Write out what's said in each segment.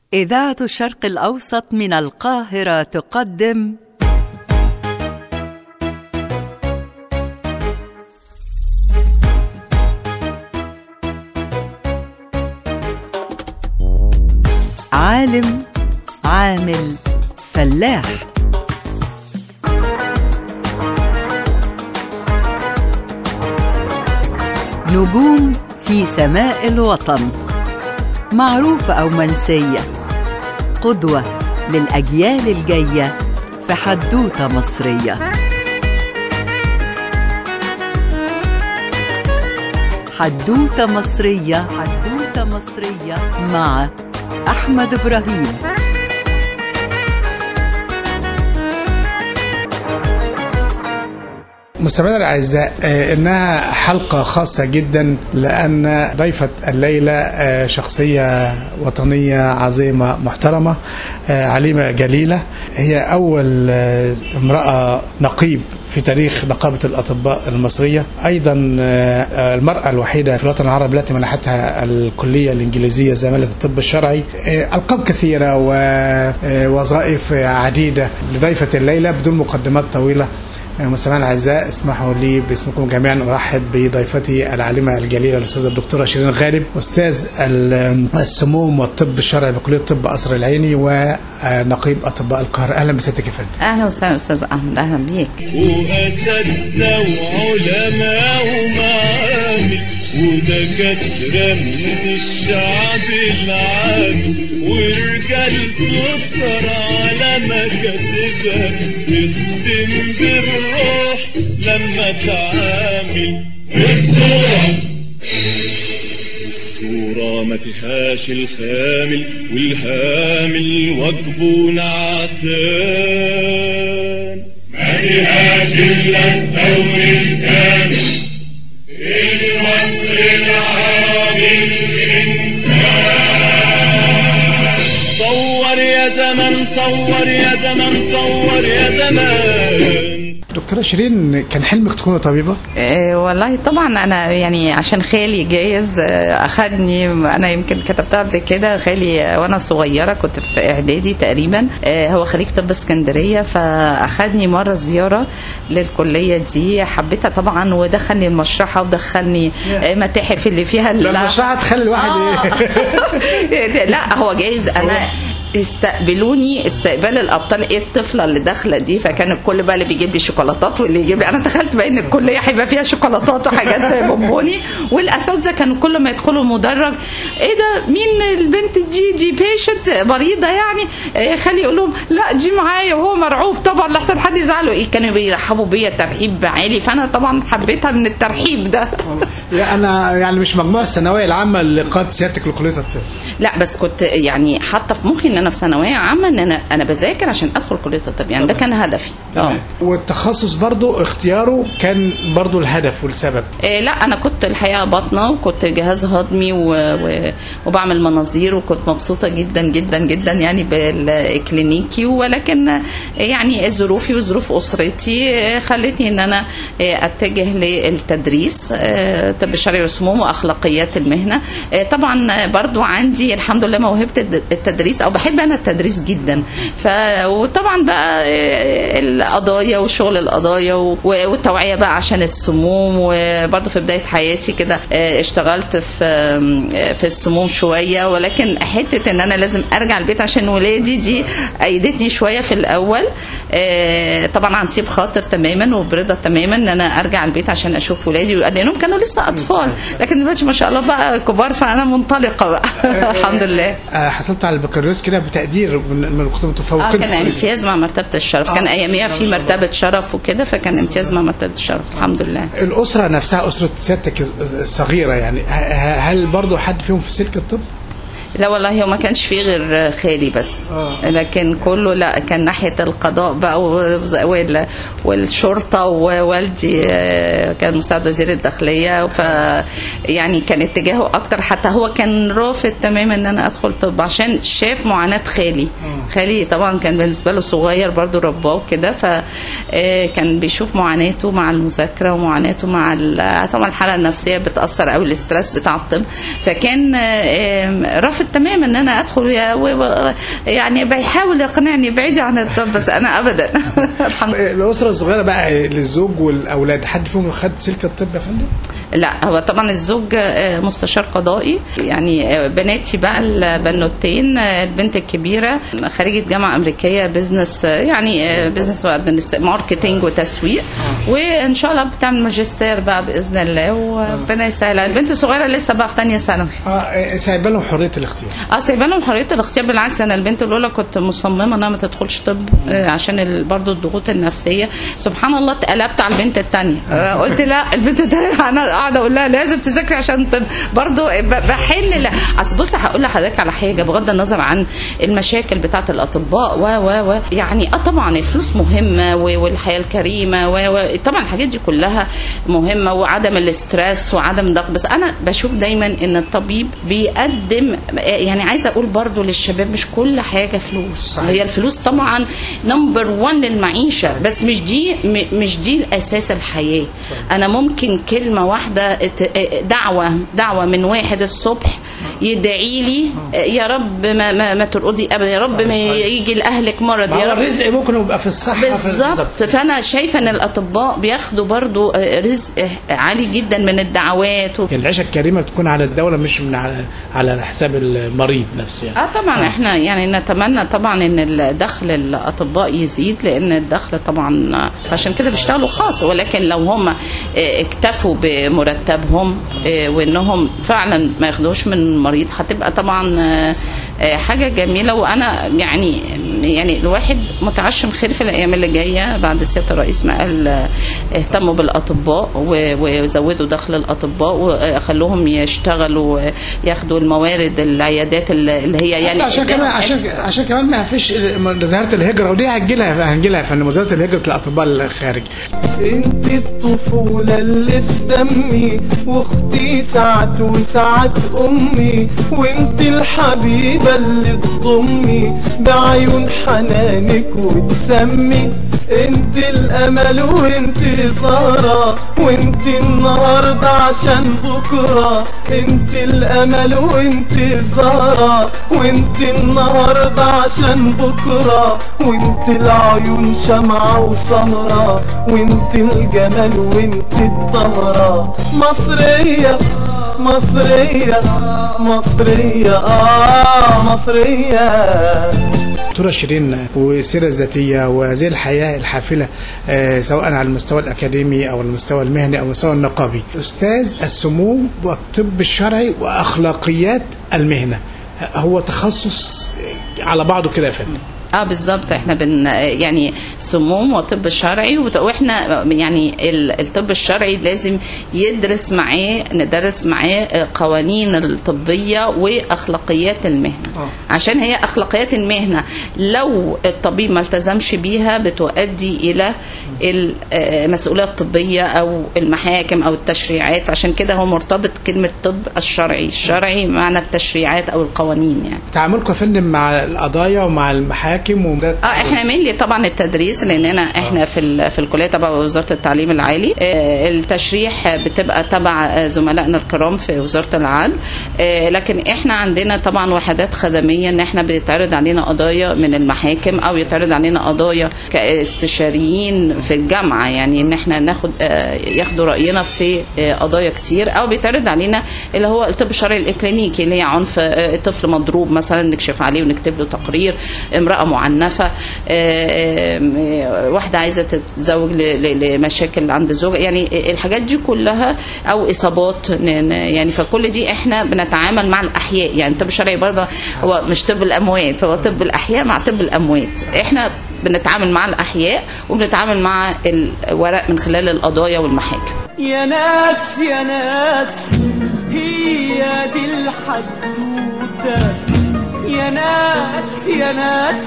إذاعة الشرق الأوسط من القاهرة تقدم عالم عامل فلاح نجوم في سماء الوطن معروفة أو منسية قدوة للأجيال الجاية في حدوتة مصرية حدوتة مصرية حدوتة مصرية مع أحمد إبراهيم مستمعينا الاعزاء آه، انها حلقه خاصه جدا لان ضيفه الليله آه، شخصيه وطنيه عظيمه محترمه آه، عليمه جليله هي اول آه، امراه نقيب في تاريخ نقابه الاطباء المصريه ايضا آه، المراه الوحيده في الوطن العربي التي منحتها الكليه الانجليزيه زماله الطب الشرعي آه، القاب كثيره ووظائف عديده لضيفه الليله بدون مقدمات طويله مستمعينا الاعزاء اسمحوا لي باسمكم جميعا ارحب بضيفتي العالمه الجليله الاستاذه الدكتوره شيرين غالب استاذ ال- السموم والطب الشرعي بكليه طب قصر العيني ونقيب اطباء القاهره اهلا بسيادتك يا فندم اهلا وسهلا استاذ احمد اهلا بيك وأساتذة وعلماء ومعامل ودكاترة من الشعب العامي ورجال سكر على مكاتبها بتدم بالروح لما تعامل الصورة الصورة ما فيهاش الخامل والهامل واجبه نعسان ما فيهاش إلا الثور الكامل المصري العربي الإنسان صور يا زمن صور يا زمن صور يا زمان دكتوره شيرين كان حلمك تكوني طبيبه أه والله طبعا انا يعني عشان خالي جايز آه، اخدني انا يمكن كتبتها قبل كده خالي آه، وانا صغيره كنت في اعدادي تقريبا آه، هو خريج طب اسكندريه فاخدني مره زياره للكليه دي حبيتها طبعا ودخلني المشرحه ودخلني آه، متاحف اللي فيها ال- لما شاء تخلي الواحد ايه لا هو جايز انا استقبلوني استقبال الابطال ايه الطفله اللي داخله دي فكان الكل بقى اللي بيجيب لي شوكولاتات واللي يجيب لي انا تخيلت بقى ان الكليه هيبقى فيها شوكولاتات وحاجات بونبوني والاساتذه كانوا كل ما يدخلوا المدرج ايه ده مين البنت دي دي بيشنت مريضه يعني إيه خلي يقول لهم لا دي معايا وهو مرعوب طبعا لحسن حد يزعله ايه كانوا بيرحبوا بيا ترحيب عالي فانا طبعا حبيتها من الترحيب ده يا انا يعني مش مجموع الثانويه العامه اللي قاد سيادتك لكليه الطب لا بس كنت يعني حاطه في مخي ان انا في ثانويه عامه ان انا انا بذاكر عشان ادخل كليه الطب يعني ده كان هدفي اه والتخصص برضو اختياره كان برضو الهدف والسبب إيه لا انا كنت الحقيقه باطنه وكنت جهاز هضمي و... و... وبعمل مناظير وكنت مبسوطه جدا جدا جدا يعني بالكلينيكي ولكن يعني ظروفي وظروف اسرتي خلتني ان انا اتجه للتدريس آه، طب شرعي وسموم واخلاقيات المهنه آه، طبعا برضو عندي الحمد لله موهبه الد- التدريس او بحب انا التدريس جدا ف وطبعا بقى آه، القضايا وشغل القضايا و- والتوعيه بقى عشان السموم وبرضو في بدايه حياتي كده آه، اشتغلت في آم، آه، في السموم شويه ولكن حته ان انا لازم ارجع البيت عشان ولادي دي ايدتني شويه في الاول آه، طبعا عن طيب خاطر تماما وبرضا تماما ان انا ارجع البيت عشان اشوف ولادي لانهم كانوا لسه اطفال لكن دلوقتي ما شاء الله بقى كبار فانا منطلقه بقى الحمد لله آه، حصلت على البكالوريوس كده بتقدير من من كنت اه متفوقين كان في الكلية. امتياز مع مرتبه الشرف كان آه، اياميها ما في شاء مرتبه شرف وكده فكان امتياز مع مرتبه الشرف الحمد لله الأسرة نفسها أسرة سيادتك الصغيرة يعني ه- هل برضو حد فيهم في سلك الطب؟ لا والله هو ما كانش فيه غير خالي بس آه. لكن كله لا كان ناحيه القضاء بقى و- وال- والشرطه ووالدي آه، كان مساعد وزير الداخليه ف يعني كان اتجاهه اكتر حتى هو كان رافض تماما ان انا ادخل طب عشان شاف معاناه خالي خالي طبعا كان بالنسبه له صغير برضو رباه وكده ف آه، كان بيشوف معاناته مع المذاكره ومعاناته مع ال- طبعا الحاله النفسيه بتاثر قوي الاسترس بتاع الطب فكان آه، آه، رافض تماما ان انا ادخل ويا- و- و- يعني بيحاول يقنعني بعيدي عن الطب بس انا ابدا الحمد الاسره الصغيره بقى للزوج والاولاد حد فيهم خد سلك الطب يا فندم؟ لا هو طبعا الزوج آه، مستشار قضائي يعني آه، بناتي بقى البنوتين آه، البنت الكبيره خريجه جامعه امريكيه بزنس آه، يعني آه، بزنس وأدمنست- ماركتينج وتسويق وان شاء الله بتعمل ماجستير بقى باذن الله وربنا يسهلها البنت الصغيره لسه بقى في ثانيه ثانوي اه سايبه لهم حريه الاختيار اه سايبه لهم حريه الاختيار بالعكس انا البنت الاولى كنت مصممه انها ما تدخلش طب آه، عشان ال- برضو الضغوط النفسيه سبحان الله اتقلبت على البنت الثانيه قلت لا البنت الثانيه انا قاعده اقول لها لازم تذاكري عشان طب برضو ب- بحن لا اصل بص هقول لحضرتك على حاجه بغض النظر عن المشاكل بتاعه الاطباء و و و يعني اه طبعا الفلوس مهمه و- والحياه الكريمه و و طبعا الحاجات دي كلها مهمه وعدم الاسترس وعدم ضغط بس انا بشوف دايما ان الطبيب بيقدم يعني عايزه اقول برضو للشباب مش كل حاجه فلوس هي الفلوس طبعا نمبر 1 للمعيشه بس مش دي م- مش دي الاساس الحياه انا ممكن كلمه واحده ت- دعوه دعوه من واحد الصبح يدعي لي يا رب ما ما, ما ترقدي ابدا يا رب ما يجي لاهلك مرض ما يا هو رب الرزق ممكن يبقى في الصحه في- بالظبط فانا شايفه ان الاطباء بياخدوا برضو رزق عالي جدا من الدعوات و... يعني العيشه الكريمه بتكون على الدوله مش من على على حساب المريض نفسه يعني اه طبعا احنا يعني نتمنى طبعا ان الدخل الاطباء يزيد لان الدخل طبعا عشان كده بيشتغلوا خاص ولكن لو هم اه، اكتفوا بمرتبهم اه، وانهم فعلا ما ياخدوش من المريض هتبقى طبعا اه، اه، حاجه جميله وانا يعني يعني الواحد متعشم خير في الايام اللي جايه بعد سياده الرئيس ما قال اه، اهتموا بالاطباء و- وزودوا دخل الاطباء وخلوهم يشتغلوا ياخدوا الموارد العيادات اللي اللي هي يعني عشان كمان عشان عشان كمان ما فيش ظاهره الهجره ودي هنجي لها هنجي لها يا فندم وزاره الهجره الاطباء الخارج انت الطفولة اللي في دمي واختي ساعات وساعات امي وانت الحبيبة اللي تضمي بعيون حنانك وتسمي انت الامل وانت سارة وانت النهاردة عشان بكرة انت الامل وانت سارة وانت النهاردة عشان بكرة وانت العيون شمعة وسهرة وانت الجمال وانت الطهرة مصرية مصرية مصرية اه مصرية دكتوره شيرين والسيره الذاتيه وهذه الحياه الحافله آه، سواء على المستوى الاكاديمي او المستوى المهني او المستوى النقابي استاذ السموم والطب الشرعي واخلاقيات المهنه هو تخصص على بعضه كده يا فندم اه بالظبط احنا بن يعني سموم وطب شرعي وت- واحنا يعني ال- الطب الشرعي لازم يدرس معاه ندرس معاه قوانين الطبيه واخلاقيات المهنه عشان هي اخلاقيات المهنه لو الطبيب ما التزمش بيها بتؤدي الى المسؤوليه الطبيه او المحاكم او التشريعات فعشان كده هو مرتبط كلمه طب الشرعي الشرعي معنى التشريعات او القوانين يعني تعاملكم يا فندم مع القضايا ومع المحاكم ومع اه احنا مينلي طبعا التدريس لاننا احنا في ال- في الكليه تبع وزاره التعليم العالي آه، التشريح بتبقى تبع آه، زملائنا الكرام في وزاره العدل آه، لكن احنا عندنا طبعا وحدات خدميه ان احنا بيتعرض علينا قضايا من المحاكم او يتعرض علينا قضايا كاستشاريين في الجامعه يعني ان احنا ناخد آه، ياخدوا راينا في آه، قضايا كتير او بيتعرض علينا اللي هو الطب الشرعي الاكلينيكي اللي هي عنف آه، طفل مضروب مثلا نكشف عليه ونكتب له تقرير امراه معنفه آه، آه، واحده عايزه تتزوج ل- ل- لمشاكل عند زوجها يعني الحاجات دي كلها او اصابات ن- ن- يعني فكل دي احنا بنتعامل مع الاحياء يعني الطب الشرعي برضه هو مش طب الاموات هو طب الاحياء مع طب الاموات احنا بنتعامل مع الاحياء وبنتعامل مع الورق من خلال القضايا والمحاكم يا ناس يا ناس هي دي الحدوتة يا ناس يا ناس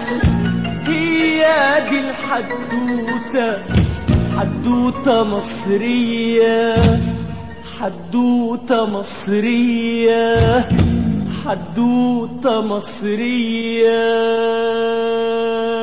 هي دي الحدوتة حدوتة مصرية حدوتة مصرية حدوتة مصرية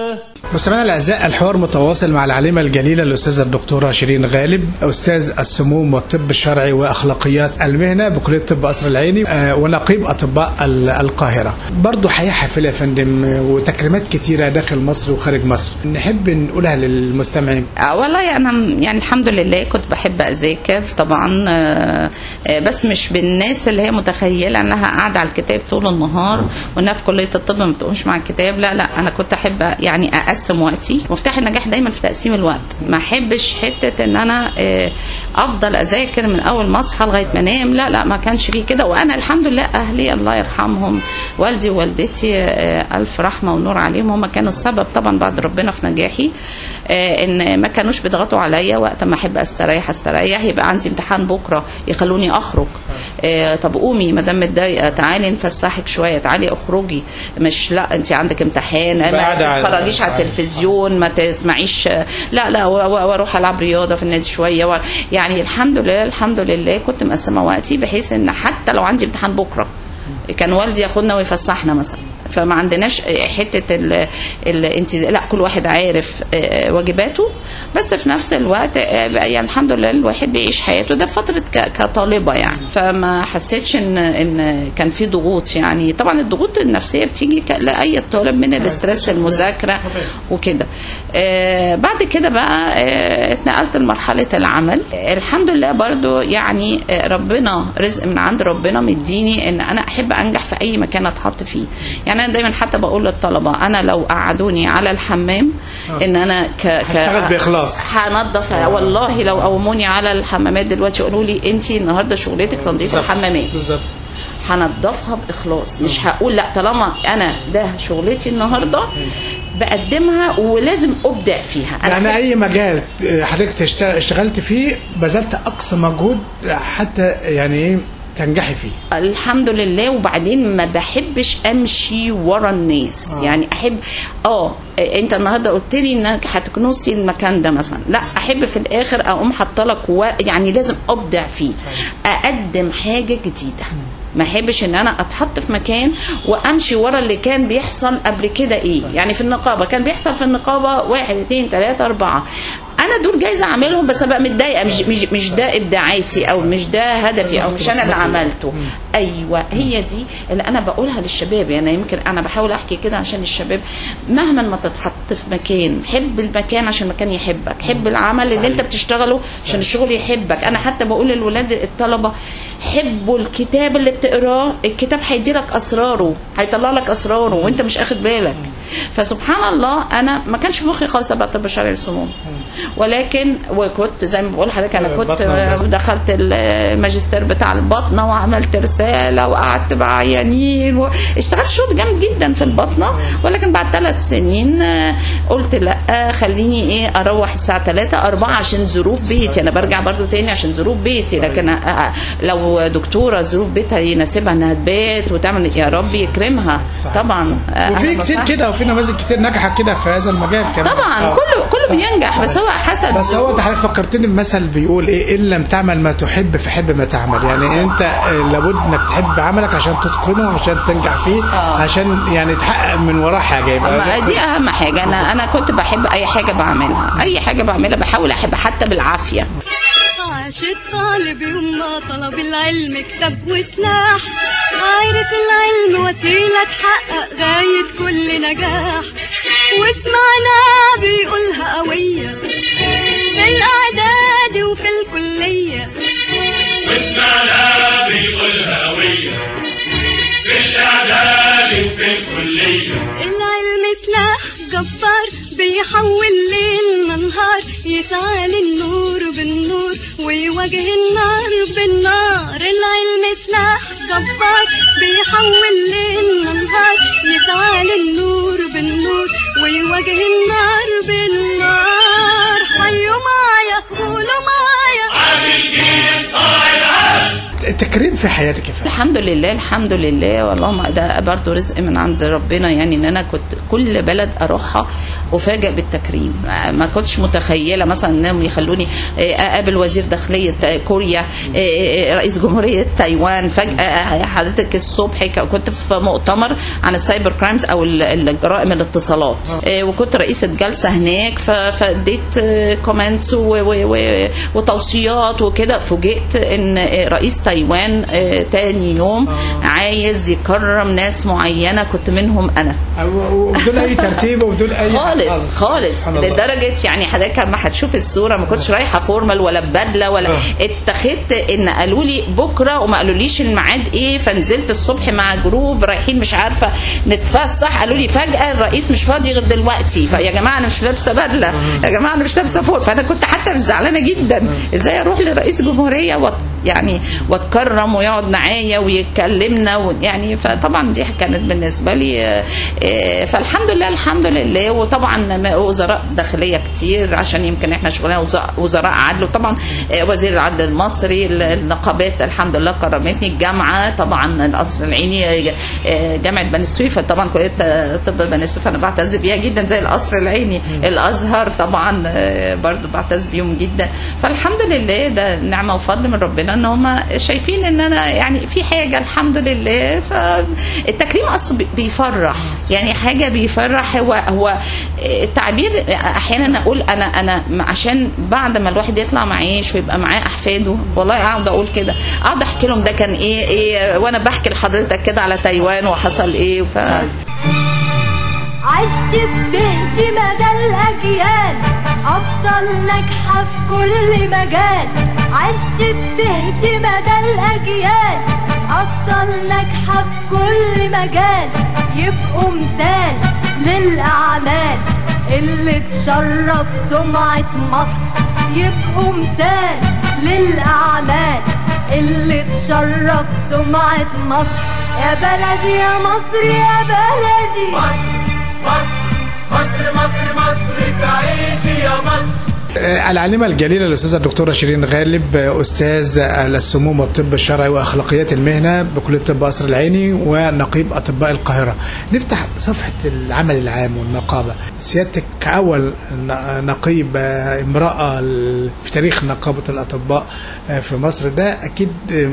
مستمعينا الاعزاء الحوار متواصل مع العالمه الجليله الاستاذه الدكتوره شيرين غالب استاذ السموم والطب الشرعي واخلاقيات المهنه بكليه طب قصر العيني آه، ونقيب اطباء ال- القاهره. برضه حياه حافله يا فندم آه، وتكريمات كتيره داخل مصر وخارج مصر. نحب نقولها للمستمعين. آه، والله انا م- يعني الحمد لله كنت بحب اذاكر طبعا آه، آه، بس مش بالناس اللي هي متخيله انها قاعده على الكتاب طول النهار وانها في كليه الطب ما بتقومش مع الكتاب لا لا انا كنت احب يعني اقسم وقتي مفتاح النجاح دايما في تقسيم الوقت ما احبش حته ان انا آه، افضل اذاكر من اول ما اصحى لغايه ما انام لا لا ما كانش فيه كده وانا الحمد لله اهلي الله يرحمهم والدي ووالدتي آه، الف رحمه ونور عليهم هم كانوا السبب طبعا بعد ربنا في نجاحي آه، ان ما كانوش بيضغطوا عليا وقت ما احب استريح استريح يبقى عندي امتحان بكره يخلوني اخرج آه، طب قومي ما دام متضايقه تعالي نفسحك شويه تعالي اخرجي مش لا انت عندك امتحان ما بعد على- تتفرجيش على التلفزيون ما تسمعيش لا لا و- و- واروح العب رياضه في النادي شويه و- يعني الحمد لله الحمد لله كنت مقسمه وقتي بحيث ان حتى لو عندي امتحان بكره كان والدي ياخدنا ويفسحنا مثلا فما عندناش حته ال ال انت لا كل واحد عارف آه، واجباته بس في نفس الوقت آه، بقى يعني الحمد لله الواحد بيعيش حياته ده في فتره ك- كطالبه يعني فما حسيتش ان ان كان في ضغوط يعني طبعا الضغوط النفسيه بتيجي ك- لاي طالب من الاسترس المذاكره وكده آه، بعد كده بقى آه، اتنقلت لمرحله العمل آه، الحمد لله برضو يعني آه، ربنا رزق من عند ربنا مديني ان انا احب انجح في اي مكان اتحط فيه يعني انا دايما حتى بقول للطلبه انا لو قعدوني على الحمام ان انا ك ك هشتغل بإخلاص. هنضف والله لو قوموني على الحمامات دلوقتي يقولوا لي انت النهارده شغلتك تنظيف الحمامات بالظبط. هنضفها باخلاص مش هقول لا طالما انا ده شغلتي النهارده بقدمها ولازم ابدع فيها انا يعني اي مجال آه، حضرتك تشت- اشتغلت فيه بذلت اقصى مجهود حتى يعني ايه تنجحي فيه. الحمد لله وبعدين ما بحبش امشي ورا الناس آه. يعني احب اه انت النهارده قلت لي انك هتكنسي المكان ده مثلا لا احب في الاخر اقوم حاطه لك و... يعني لازم ابدع فيه اقدم حاجه جديده ما احبش ان انا اتحط في مكان وامشي ورا اللي كان بيحصل قبل كده ايه يعني في النقابه كان بيحصل في النقابه واحد اتنين تلاته اربعه انا دول جايزه اعملهم بس ابقى متضايقه مش مش مش ده ابداعاتي او مش ده هدفي او مش انا اللي عملته ايوه هي دي اللي انا بقولها للشباب يعني يمكن انا بحاول احكي كده عشان الشباب مهما ما تتحط في مكان حب المكان عشان المكان يحبك حب العمل اللي انت بتشتغله عشان الشغل يحبك انا حتى بقول للولاد الطلبه حبوا الكتاب اللي بتقراه الكتاب هيدي لك اسراره هيطلع لك اسراره وانت مش اخد بالك فسبحان الله انا ما كانش في مخي خالص ابقى طب شرعي السموم ولكن وكنت زي ما بقول لحضرتك انا كنت بطنة وبس. دخلت الماجستير بتاع البطنه وعملت رساله وقعدت مع عيانين واشتغلت شغل جامد جدا في البطنه ولكن بعد ثلاث سنين آه، قلت لا خليني ايه اروح الساعه 3 4 عشان ظروف بيتي انا برجع برضو تاني عشان ظروف بيتي لكن آه، آه، لو دكتوره ظروف بيتها يناسبها انها تبات وتعمل يا رب يكرمها طبعا آه، وفي أهلاً كتير وسهلاً. كده وفي نماذج كتير نجحت كده في هذا المجال كمان طبعا آه. كله كله بينجح بس هو حسب بس هو انت حضرتك فكرتني بمثل بيقول ايه ان لم تعمل ما تحب فحب ما تعمل يعني انت آه، لابد انك تحب عملك عشان تتقنه عشان تنجح فيه آه. عشان يعني تحقق من وراه حاجه يبقى ما دي اهم حاجه انا انا كنت بحب اي حاجه بعملها اي حاجه بعملها بحاول احب حتى بالعافيه عاش الطالب يوم ما طلب العلم كتاب وسلاح عارف العلم وسيلة تحقق غاية كل نجاح وسمعنا بيقولها قوية في الإعداد وفي الكلية واسمعنا بيقولها قوية في الإعداد وفي الكلية العلم سلاح جبار بيحول ليلنا نهار يسعى للنور بالنور ويواجه النار بالنار العلم سلاح جبار بيحول ليلنا نهار يسعى للنور بالنور ويواجه النار بالنار حيوا معايا قولوا معايا تك- التكريم في حياتك يا فندم الحمد لله الحمد لله والله ده برضه رزق من عند ربنا يعني ان انا كنت كل بلد اروحها افاجئ بالتكريم ما كنتش متخيله مثلا انهم يخلوني اقابل وزير داخليه كوريا رئيس جمهوريه تايوان فجاه حضرتك الصبح كنت في مؤتمر عن السايبر كرايمز او الجرائم الاتصالات وكنت رئيسه جلسه هناك فاديت كومنتس وتوصيات وكده فوجئت ان رئيس تايوان تاني يوم عايز يكرم ناس معينه كنت منهم انا وبدون اي ترتيب وبدون اي خالص خالص لدرجه يعني حضرتك لما هتشوف الصوره ما كنتش رايحه فورمال ولا ببدله ولا اتخذت ان قالوا لي بكره وما قالوليش الميعاد ايه فنزلت الصبح مع جروب رايحين مش عارفه نتفسح قالوا لي فجاه الرئيس مش فاضي غير دلوقتي فيا جماعه انا مش لابسه بدله يا جماعه انا مش لابسه فوق فانا كنت حتى زعلانه جدا ازاي اروح لرئيس جمهوريه وط يعني واتكرم ويقعد معايا ويكلمنا يعني فطبعا دي كانت بالنسبه لي فالحمد لله الحمد لله وطبعا وزراء داخليه كتير عشان يمكن احنا شغلنا وزراء عدل وطبعا وزير العدل المصري النقابات الحمد لله كرمتني الجامعه طبعا القصر العيني جامعه بني سويف طبعا كليه طب بني سويف انا بعتز بيها جدا زي القصر العيني الازهر طبعا برضو بعتز بيهم جدا فالحمد لله ده نعمه وفضل من ربنا ان هم شايفين ان انا يعني في حاجه الحمد لله فالتكريم اصلا بيفرح يعني حاجه بيفرح هو هو التعبير احيانا اقول انا انا عشان بعد ما الواحد يطلع معيش ويبقى معاه احفاده والله اقعد اقول كده اقعد احكي لهم ده كان ايه ايه وانا بحكي لحضرتك كده على تايوان وحصل ايه ف عشت بتهدي مدى الأجيال أفضل ناجحة في كل مجال عشت بتهدي مدى الأجيال أفضل ناجحة في كل مجال يبقوا مثال للأعمال اللي تشرف سمعة مصر يبقوا مثال للأعمال اللي تشرف سمعة مصر يا بلدي يا مصر يا بلدي مصر مصر مصر مصر تعيشي يا مصر العالمة الجليلة الأستاذة الدكتورة شيرين غالب أستاذ السموم والطب الشرعي وأخلاقيات المهنة بكلية طب قصر العيني ونقيب أطباء القاهرة نفتح صفحة العمل العام والنقابة سيادتك كأول نقيب امرأة في تاريخ نقابة الأطباء في مصر ده أكيد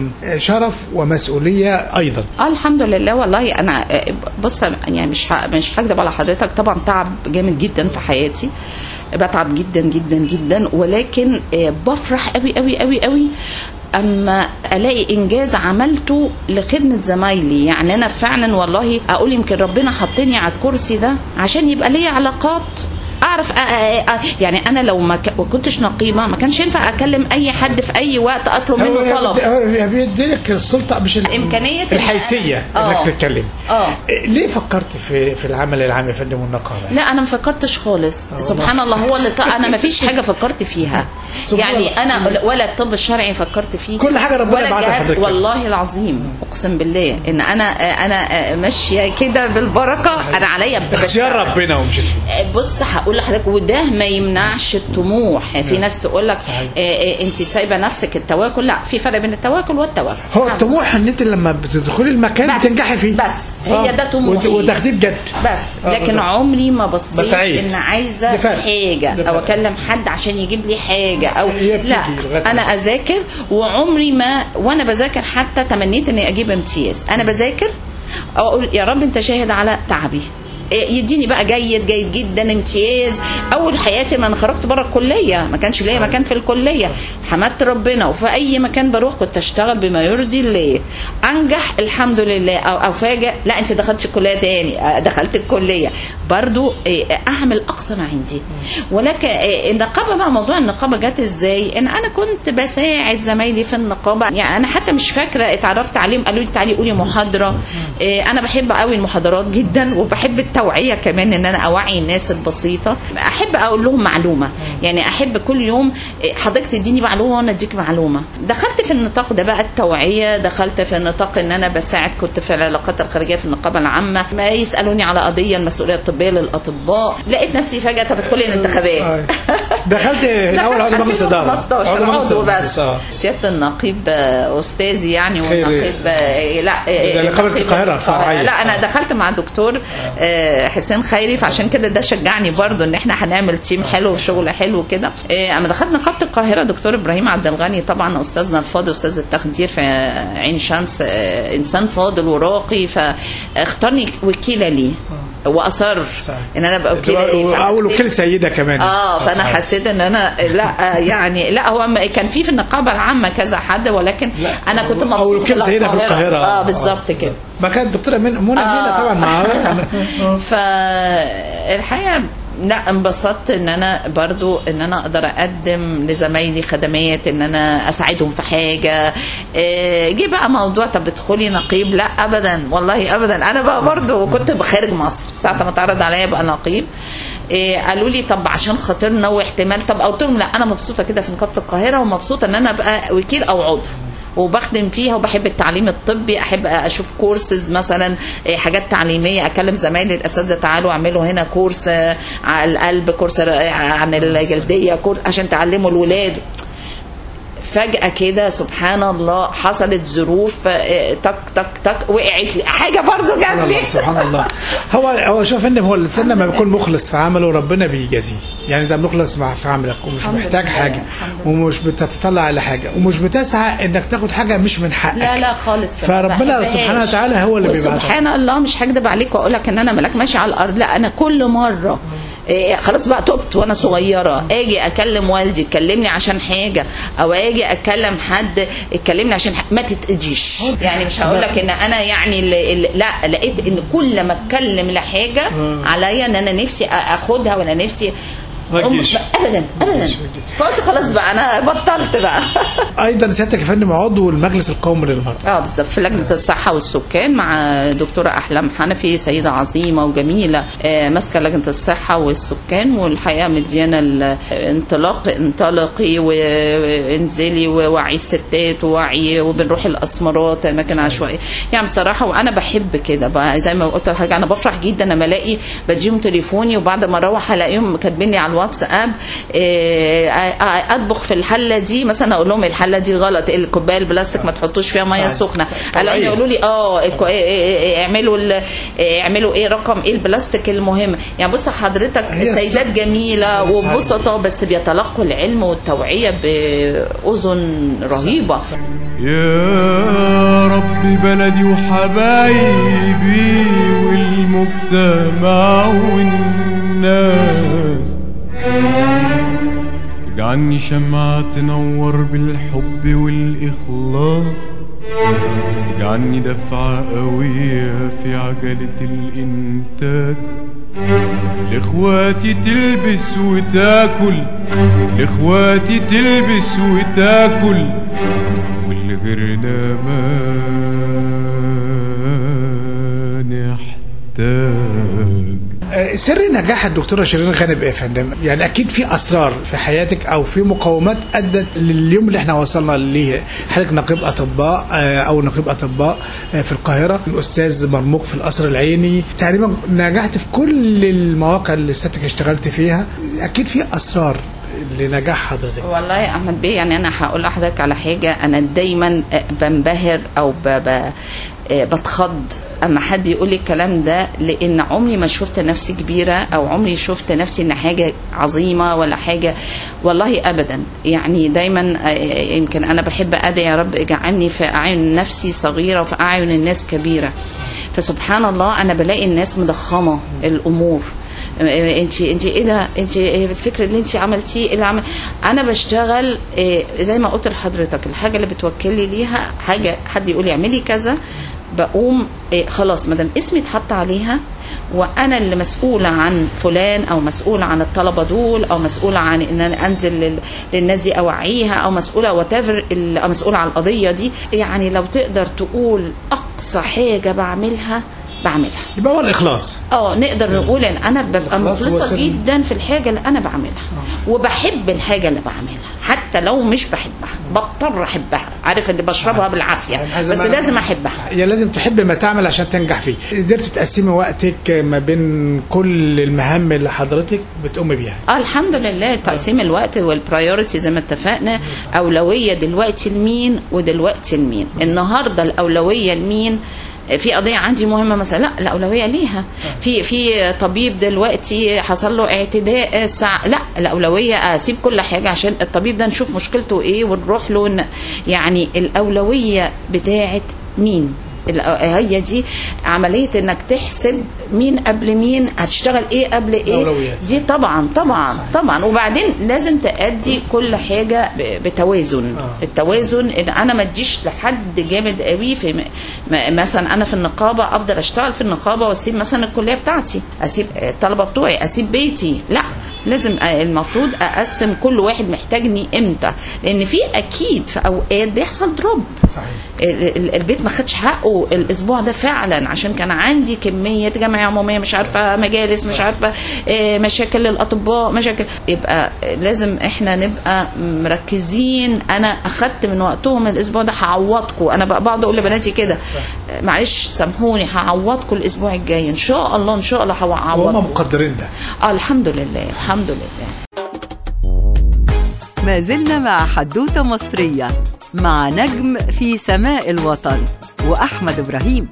شرف ومسؤولية أيضا اه الحمد لله والله أنا بص يعني مش مش هكدب على حضرتك طبعا تعب جامد جدا في حياتي بتعب جدا جدا جدا ولكن بفرح قوي قوي قوي قوي اما الاقي انجاز عملته لخدمه زمايلي يعني انا فعلا والله اقول يمكن ربنا حطني على الكرسي ده عشان يبقى ليا علاقات اعرف أ أ أ يعني انا لو ما كنتش نقيبه ما كانش ينفع اكلم اي حد في اي وقت اطلب منه طلب بيدي لك السلطه مش امكانيه الحيثيه انك تتكلم اه ليه فكرت في في العمل العام يا فندم والنقابه لا انا ما فكرتش خالص سبحان الله هو اللي صار انا ما فيش حاجه فكرت فيها يعني انا ولا الطب الشرعي فكرت فيه كل حاجه ربنا ولا الجهاز والله العظيم اقسم بالله ان انا انا ماشيه كده بالبركه انا عليا اختيار ربنا ومشيت بص هقول لحضرتك وده ما يمنعش الطموح في ناس تقول لك انت سايبه نفسك التواكل لا في فرق بين التواكل والتواكل هو الطموح ان انت لما بتدخلي المكان بتنجحي فيه بس هي ده طموحي وتاخديه بجد بس لكن عمري ما بصيت ان عايزه حاجه او اكلم حد عشان يجيب لي حاجه او لا انا اذاكر وعمري ما وانا بذاكر حتى تمنيت اني اجيب امتياز انا بذاكر اقول يا رب انت شاهد على تعبي يديني بقى جيد جيد جدا امتياز اول حياتي ما انا خرجت بره الكليه ما كانش ليا مكان في الكليه حمدت ربنا وفي اي مكان بروح كنت اشتغل بما يرضي الله انجح الحمد لله او افاجئ لا انت دخلتي الكليه تاني دخلت الكليه برضو اعمل اقصى ما عندي ولكن النقابه بقى موضوع النقابه جت ازاي ان انا كنت بساعد زمايلي في النقابه يعني انا حتى مش فاكره اتعرفت عليهم قالوا لي تعالي قولي محاضره انا بحب قوي المحاضرات جدا وبحب التوعيه كمان ان انا اوعي الناس البسيطه احب اقول لهم معلومه يعني احب كل يوم إيه، حضرتك تديني معلومه وانا اديك معلومه دخلت في النطاق ده بقى التوعيه دخلت في النطاق ان انا بساعد كنت في العلاقات الخارجيه في النقابه العامه ما يسالوني على قضيه المسؤوليه الطبيه للاطباء لقيت نفسي فجاه طب ادخلي الانتخابات آه. دخلت الاول عضو مجلس اداره 15 مجلس عضو إدارة. بس آه. سياده النقيب آه، استاذي يعني خير. والنقيب آه، لا آه، ده نقابة النقيب القاهرة الفرعية. لا انا آه. دخلت مع دكتور آه، حسين خيري فعشان كده ده شجعني برضو ان احنا هنعمل تيم حلو وشغل حلو كده آه، اما دخلت نقابه القاهره دكتور ابراهيم عبد الغني طبعا استاذنا الفاضل استاذ التخدير في عين شمس آه، انسان فاضل وراقي فاختارني وكيله ليه واصر صحيح. ان انا ابقى وكيله ليه اول فحسيت- وكيل سيده كمان اه فانا صحيح. حسيت ان انا لا آه، يعني لا هو م- كان في في النقابه العامه كذا حد ولكن لا، انا كنت أو مبسوطه وكيل سيدة في القاهرة. اه آه. بالظبط كده ما كانت الدكتوره من منى آه. جميله طبعا معاها فالحقيقه لا انبسطت ان انا برضو ان انا اقدر اقدم لزمايلي خدمات ان انا اساعدهم في حاجه إيه، جه بقى موضوع طب ادخلي نقيب لا ابدا والله ابدا انا بقى برضو كنت بخارج مصر ساعه ما اتعرض عليا ابقى نقيب إيه، قالوا لي طب عشان خاطرنا واحتمال طب قلت لهم لا انا مبسوطه كده في نقابه القاهره ومبسوطه ان انا ابقى وكيل او عضو وبخدم فيها وبحب التعليم الطبي احب اشوف كورسز مثلا إيه، حاجات تعليميه اكلم زمايلي الاساتذه تعالوا اعملوا هنا كورس آه، على القلب كورس آه، عن الجلديه كورس عشان تعلموا الولاد فجأة كده سبحان الله حصلت ظروف آه، تك تك تك وقعت لي حاجة برضه جات سبحان الله لي سبحان الله هو هو شوف ان هو الانسان لما بيكون مخلص في عمله ربنا بيجازيه يعني انت مخلص مع في عملك ومش الحمد محتاج لله، حاجه الحمد ومش بتتطلع على حاجه ومش بتسعى انك تاخد حاجه مش من حقك لا لا خالص ما فربنا بحبهاش. سبحانه وتعالى هو اللي بيبعتها سبحان الله مش هكدب عليك واقول لك ان انا ملاك ماشي على الارض لا انا كل مره إيه خلاص بقى تبت وانا صغيره اجي اكلم والدي يكلمني عشان حاجه او اجي اكلم حد يكلمني عشان ح- ما تتاذيش يعني مش هقول لك ان انا يعني اللي اللي لا لقيت ان كل ما اتكلم لحاجه عليا ان انا نفسي أ- اخدها ولا نفسي ما تجيش. ابدا ابدا فقلت خلاص بقى انا بطلت بقى ايضا سيادتك يا فندم عضو المجلس القومي للمراه اه بالظبط في لجنه الصحه والسكان مع دكتوره احلام حنفي سيده عظيمه وجميله آه، ماسكه لجنه الصحه والسكان والحقيقه مديانا الانطلاق انطلقي وانزلي ووعي الستات ووعي وبنروح الاسمرات اماكن عشوائيه يعني بصراحه وانا بحب كده بقى زي ما قلت لحضرتك انا بفرح جدا لما الاقي بديهم تليفوني وبعد ما اروح الاقيهم كاتبين لي على الواتساب آه، آه، اطبخ في الحله دي مثلا اقول لهم الحله دي غلط الكوبايه البلاستيك ما تحطوش فيها ميه صحيح. سخنه طبيعية. قالوا يقولوا لي اه الكو- إيه- إيه- إيه- اعملوا ال- إيه، اعملوا ايه رقم ايه البلاستيك المهم يعني بص حضرتك هي سيدات الصح- جميله صحيح. وبسطة بس بيتلقوا العلم والتوعيه باذن رهيبه يا رب بلدي وحبايبي والمجتمع والناس اجعلني شمعة تنور بالحب والإخلاص اجعلني دفعة قوية في عجلة الإنتاج لاخواتي تلبس وتاكل لاخواتي تلبس وتاكل واللي غيرنا ما نحتاج آه، سر نجاح الدكتوره شيرين غانم ايه يا فندم؟ يعني اكيد في اسرار في حياتك او في مقومات ادت لليوم اللي احنا وصلنا ليه حضرتك نقيب اطباء آه، او نقيب اطباء آه، في القاهره استاذ مرموق في القصر العيني تقريبا نجحت في كل المواقع اللي سيادتك اشتغلت فيها اكيد في اسرار لنجاح حضرتك والله يا احمد بيه يعني انا هقول لحضرتك على حاجه انا دايما بنبهر او ب... ب... بتخض اما حد يقول لي الكلام ده لان عمري ما شفت نفسي كبيره او عمري شفت نفسي ان حاجه عظيمه ولا حاجه والله ابدا يعني دايما آه، يمكن انا بحب ادعي يا رب اجعلني في اعين نفسي صغيره وفي اعين الناس كبيره فسبحان الله انا بلاقي الناس مضخمه الامور انت انت ايه ده انت الفكره اللي انت عملتيه اللي عمل انا بشتغل إيه، زي ما قلت لحضرتك الحاجه اللي بتوكلي ليها حاجه حد يقول لي اعملي كذا بقوم إيه خلاص ما دام اسمي اتحط عليها وانا اللي مسؤوله عن فلان او مسؤوله عن الطلبه دول او مسؤوله عن ان انا انزل لل- للناس دي اوعيها او مسؤوله وات او مسؤوله عن القضيه دي يعني لو تقدر تقول اقصى حاجه بعملها بعملها يبقى هو الاخلاص اه نقدر نقول ان انا ببقى خلاص مخلصه وصل. جدا في الحاجه اللي انا بعملها وبحب الحاجه اللي بعملها حتى لو مش بحبها بضطر احبها عارف اللي بشربها بالعافيه عايزة بس ما- لازم احبها هي لازم تحب ما تعمل عشان تنجح فيه قدرت تقسمي وقتك ما بين كل المهام اللي حضرتك بتقومي بيها اه الحمد لله تقسيم الوقت والبرايورتي زي ما اتفقنا اولويه دلوقتي لمين ودلوقتي لمين النهارده الاولويه لمين في قضيه عندي مهمه مثلا لا الاولويه ليها في في طبيب دلوقتي حصل له اعتداء الساعه لا الاولويه اسيب كل حاجه عشان الطبيب ده نشوف مشكلته ايه ونروح له ون- يعني الاولويه بتاعت مين الأ- هي دي عمليه انك تحسب مين قبل مين هتشتغل ايه قبل ايه الأولويات. دي طبعا طبعا طبعا وبعدين لازم تأدي كل حاجة ب- بتوازن آه. التوازن ان انا ما اديش لحد جامد قوي في م- م- مثلا انا في النقابة افضل اشتغل في النقابة واسيب مثلا الكلية بتاعتي اسيب الطلبة بتوعي اسيب بيتي لا لازم أ- المفروض اقسم كل واحد محتاجني امتى لان في اكيد في اوقات بيحصل دروب صحيح ال- ال- البيت ما خدش حقه الاسبوع ده فعلا عشان كان عندي كميه جمعيه عموميه مش عارفه مجالس مش عارفه آه، مشاكل للاطباء مشاكل يبقى لازم احنا نبقى مركزين انا اخدت من وقتهم الاسبوع ده هعوضكم انا بقى بقعد اقول لبناتي كده آه، معلش سامحوني هعوضكم الاسبوع الجاي ان شاء الله ان شاء الله وهم هعوضكم مقدرين ده اه الحمد لله الحمد لله ما زلنا مع حدوتة مصرية مع نجم في سماء الوطن وأحمد إبراهيم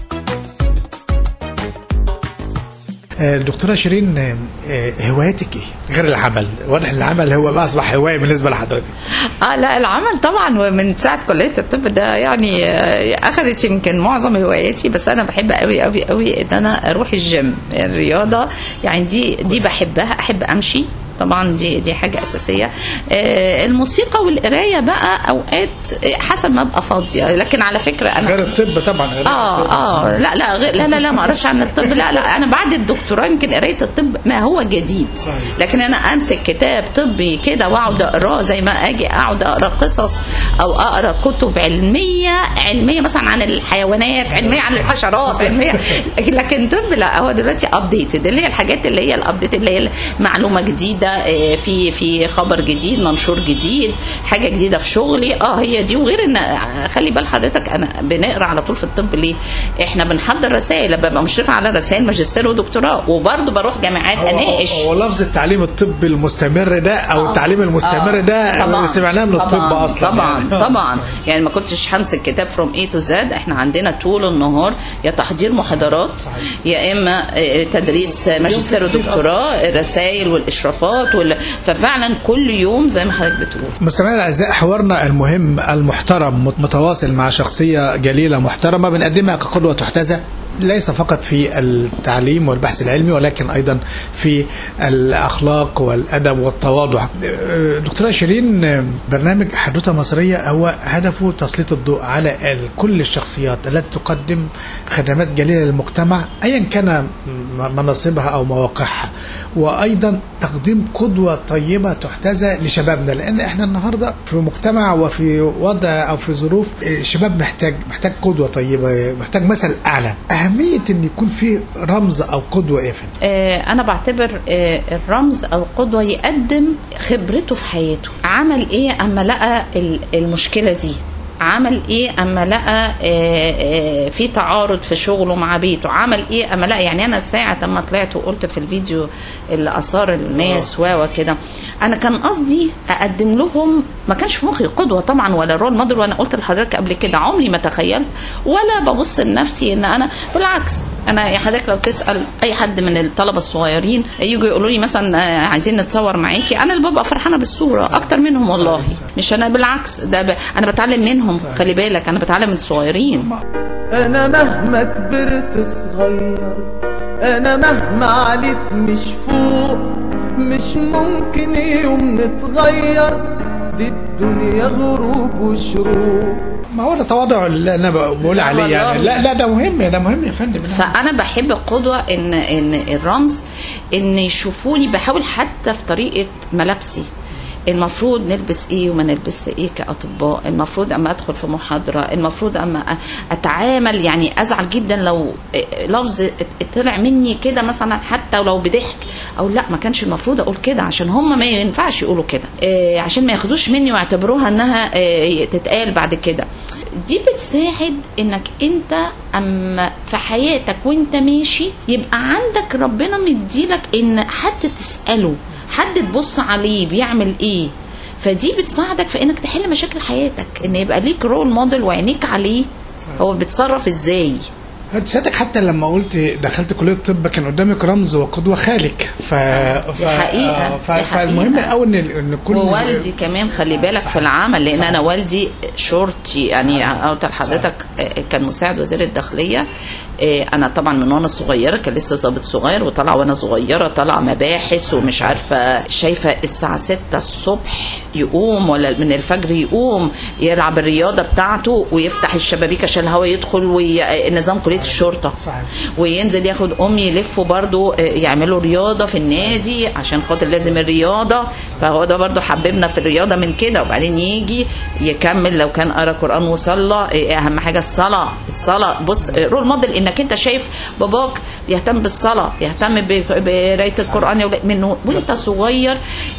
آه، دكتورة شيرين آه، آه، هواياتك ايه؟ غير العمل، واضح ان العمل هو بقى اصبح هواية بالنسبة لحضرتك. اه لا العمل طبعا ومن ساعه كليه الطب ده يعني آه، اخذت يمكن معظم هواياتي بس انا بحب قوي قوي قوي ان انا اروح الجيم الرياضه يعني دي دي بحبها احب امشي طبعا دي دي حاجه اساسيه آه، الموسيقى والقرايه بقى اوقات آه، حسب ما ابقى فاضيه لكن على فكره انا غير الطب طبعا غير الطب. اه اه لا لا غير لا لا لا ما اقراش عن الطب لا لا انا بعد الدكتوراه يمكن قرايه الطب ما هو جديد صحيح. لكن انا امسك كتاب طبي كده واقعد اقراه زي ما اجي اقعد اقرا قصص او اقرا كتب علميه علميه مثلا عن الحيوانات علميه عن الحشرات علميه لكن طب لا هو دلوقتي ابديتد اللي هي الحاجات اللي هي الابديت اللي هي معلومه جديده آه، في في خبر جديد منشور جديد حاجه جديده في شغلي اه هي دي وغير ان آه، خلي بال حضرتك انا بنقرا على طول في الطب ليه احنا بنحضر رسائل ببقى مشرفه على رسائل ماجستير ودكتوراه وبرضه بروح جامعات هو- اناقش هو لفظ التعليم الطبي المستمر ده او آه. التعليم المستمر آه. ده طبعاً. سمعناه من الطب طبعاً. اصلا طبعا يعني. طبعا يعني ما كنتش همسك كتاب فروم اي تو زد احنا عندنا طول النهار يا تحضير محاضرات يا اما آه، تدريس ماجستير ودكتوراه الرسائل والاشرافات وال... ففعلا كل يوم زي ما حضرتك بتقول مستمعينا الاعزاء حوارنا المهم المحترم متواصل مع شخصيه جليله محترمه بنقدمها كقدوه تحتذى ليس فقط في التعليم والبحث العلمي ولكن ايضا في الاخلاق والادب والتواضع. دكتوره شيرين برنامج حدوته مصريه هو هدفه تسليط الضوء على ال- كل الشخصيات التي تقدم خدمات جليله للمجتمع ايا كان م- مناصبها او مواقعها وايضا تقديم قدوه طيبه تحتذى لشبابنا لان احنا النهارده في مجتمع وفي وضع او في ظروف الشباب محتاج محتاج قدوه طيبه محتاج مثل اعلى اهميه ان يكون في رمز او قدوه ايه يا فندم؟ آه، انا بعتبر آه، الرمز او القدوه يقدم خبرته في حياته عمل ايه اما لقى ال- المشكله دي عمل ايه اما لقى آه، آه، في تعارض في شغله مع بيته عمل ايه اما لقى يعني انا ساعه اما طلعت وقلت في الفيديو اللي اثار الناس و وكده انا كان قصدي اقدم لهم ما كانش في مخي قدوه طبعا ولا رول موديل وانا قلت لحضرتك قبل كده عمري ما تخيلت ولا ببص لنفسي ان انا بالعكس انا يا حضرتك لو تسال اي حد من الطلبه الصغيرين يجوا يقولوا لي مثلا آه، عايزين نتصور معاكي انا اللي ببقى فرحانه بالصوره اكتر منهم والله مش انا بالعكس ده ب... انا بتعلم منهم خلي بالك انا بتعلم من الصغيرين انا مهما كبرت صغير انا مهما عليت مش فوق مش ممكن يوم نتغير دي الدنيا غروب وشروق ما هو ده تواضع اللي انا بقول لا عليه يعني والله. لا لا ده مهم ده مهم يا فندم فانا بحب القدوه ان ان الرمز ان يشوفوني بحاول حتى في طريقه ملابسي المفروض نلبس ايه وما نلبس ايه كاطباء المفروض اما ادخل في محاضره المفروض اما أ- اتعامل يعني ازعل جدا لو لفظ طلع مني كده مثلا حتى ولو بضحك او لا ما كانش المفروض اقول كده عشان هم ما ينفعش يقولوا كده إيه، عشان ما ياخدوش مني ويعتبروها انها إيه، تتقال بعد كده دي بتساعد انك انت اما في حياتك وانت ماشي يبقى عندك ربنا مديلك ان حد تساله حد تبص عليه بيعمل ايه فدي بتساعدك في انك تحل مشاكل حياتك ان يبقى ليك رول موديل وعينيك عليه هو بيتصرف ازاي ساعتك حتى لما قلت دخلت كليه الطب كان قدامك رمز وقدوه خالك ف... ف... حقيقة، آه، ف... دي فالمهم حقيقة. قوي ان ان كل ووالدي كمان خلي بالك في العمل لان انا والدي شرطي يعني قلت لحضرتك كان مساعد وزير الداخليه إيه، انا طبعا من وانا صغيره كان لسه ضابط صغير وطلع وانا صغيره طلع مباحث ومش عارفه شايفه الساعه 6 الصبح يقوم ولا من الفجر يقوم يلعب الرياضه بتاعته ويفتح الشبابيك عشان الهواء يدخل ونظام كليه الشرطه صحيح. وينزل ياخد امي يلفوا برضو آه، يعملوا رياضه في النادي عشان خاطر لازم الرياضه فهو ده برضو حببنا في الرياضه من كده وبعدين يجي يكمل لو كان قرا قران وصلى آه، اهم حاجه الصلاه الصلاه بص آه، رول موديل انك انت شايف باباك بيهتم بالصلاه بيهتم ب- بقرايه القران يا ولاد منه وانت صغير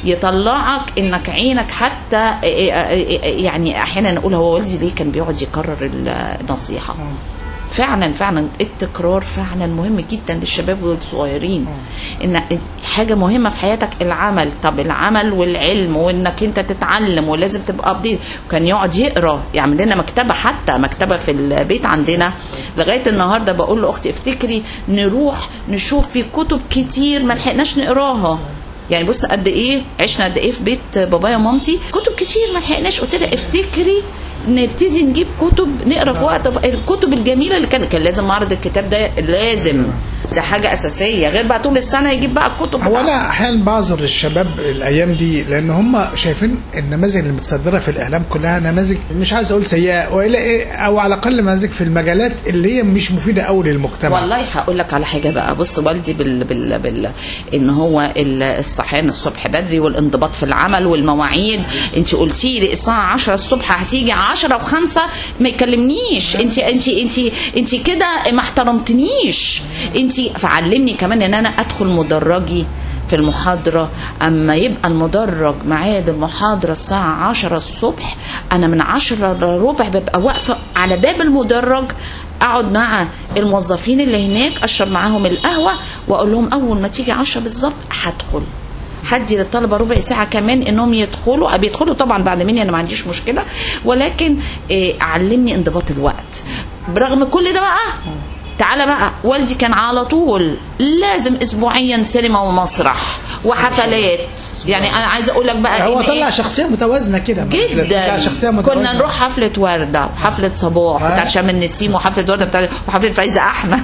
يطلعك انك عينك حتى آه، آه، آه، يعني احيانا نقول هو والدي ليه كان بيقعد يكرر النصيحه فعلا فعلا التكرار فعلا مهم جدا للشباب والصغيرين ان حاجه مهمه في حياتك العمل طب العمل والعلم وانك انت تتعلم ولازم تبقى ابديت وكان يقعد يقرا يعمل لنا مكتبه حتى مكتبه في البيت عندنا لغايه النهارده بقول لاختي افتكري نروح نشوف في كتب كتير ما لحقناش نقراها يعني بص قد ايه عشنا قد ايه في بيت بابايا ومامتي كتب كتير ما لحقناش قلت لها افتكري نبتدي نجيب كتب نقرا في وقت الكتب الجميله اللي كان كان لازم معرض الكتاب ده لازم ده حاجه اساسيه غير بقى طول السنه يجيب بقى الكتب هو انا احيانا بعذر الشباب الايام دي لان هم شايفين النماذج اللي متصدره في الاعلام كلها نماذج مش عايز اقول سيئه والا ايه او على الاقل نماذج في المجالات اللي هي مش مفيده قوي للمجتمع والله هقول لك على حاجه بقى بص والدي بال بال بال ان هو ال- الصحيان الصبح بدري والانضباط في العمل والمواعيد انت قلتي لي الساعه 10 الصبح هتيجي 10 و5 ما يكلمنيش انت انت انت انت كده ما احترمتنيش انت فعلمني كمان ان انا ادخل مدرجي في المحاضرة أما يبقى المدرج ميعاد المحاضرة الساعة 10 الصبح أنا من 10 لربع ببقى واقفة على باب المدرج اقعد مع الموظفين اللي هناك اشرب معاهم القهوه واقول لهم اول ما تيجي 10 بالظبط هدخل هدي للطلبه ربع ساعه كمان انهم يدخلوا بيدخلوا طبعا بعد مني انا ما عنديش مشكله ولكن إيه علمني انضباط الوقت برغم كل ده بقى تعالى بقى والدي كان على طول لازم اسبوعيا سينما ومسرح وحفلات يعني انا عايزه اقول لك بقى هو إن طلع إيه؟ شخصيه متوازنه كده جدا طلع شخصيه متوازنه كنا نروح حفلة وردة وحفلة صباح آه. بتاع شام النسيم وحفلة وردة بتاع وحفلة فايزة أحمد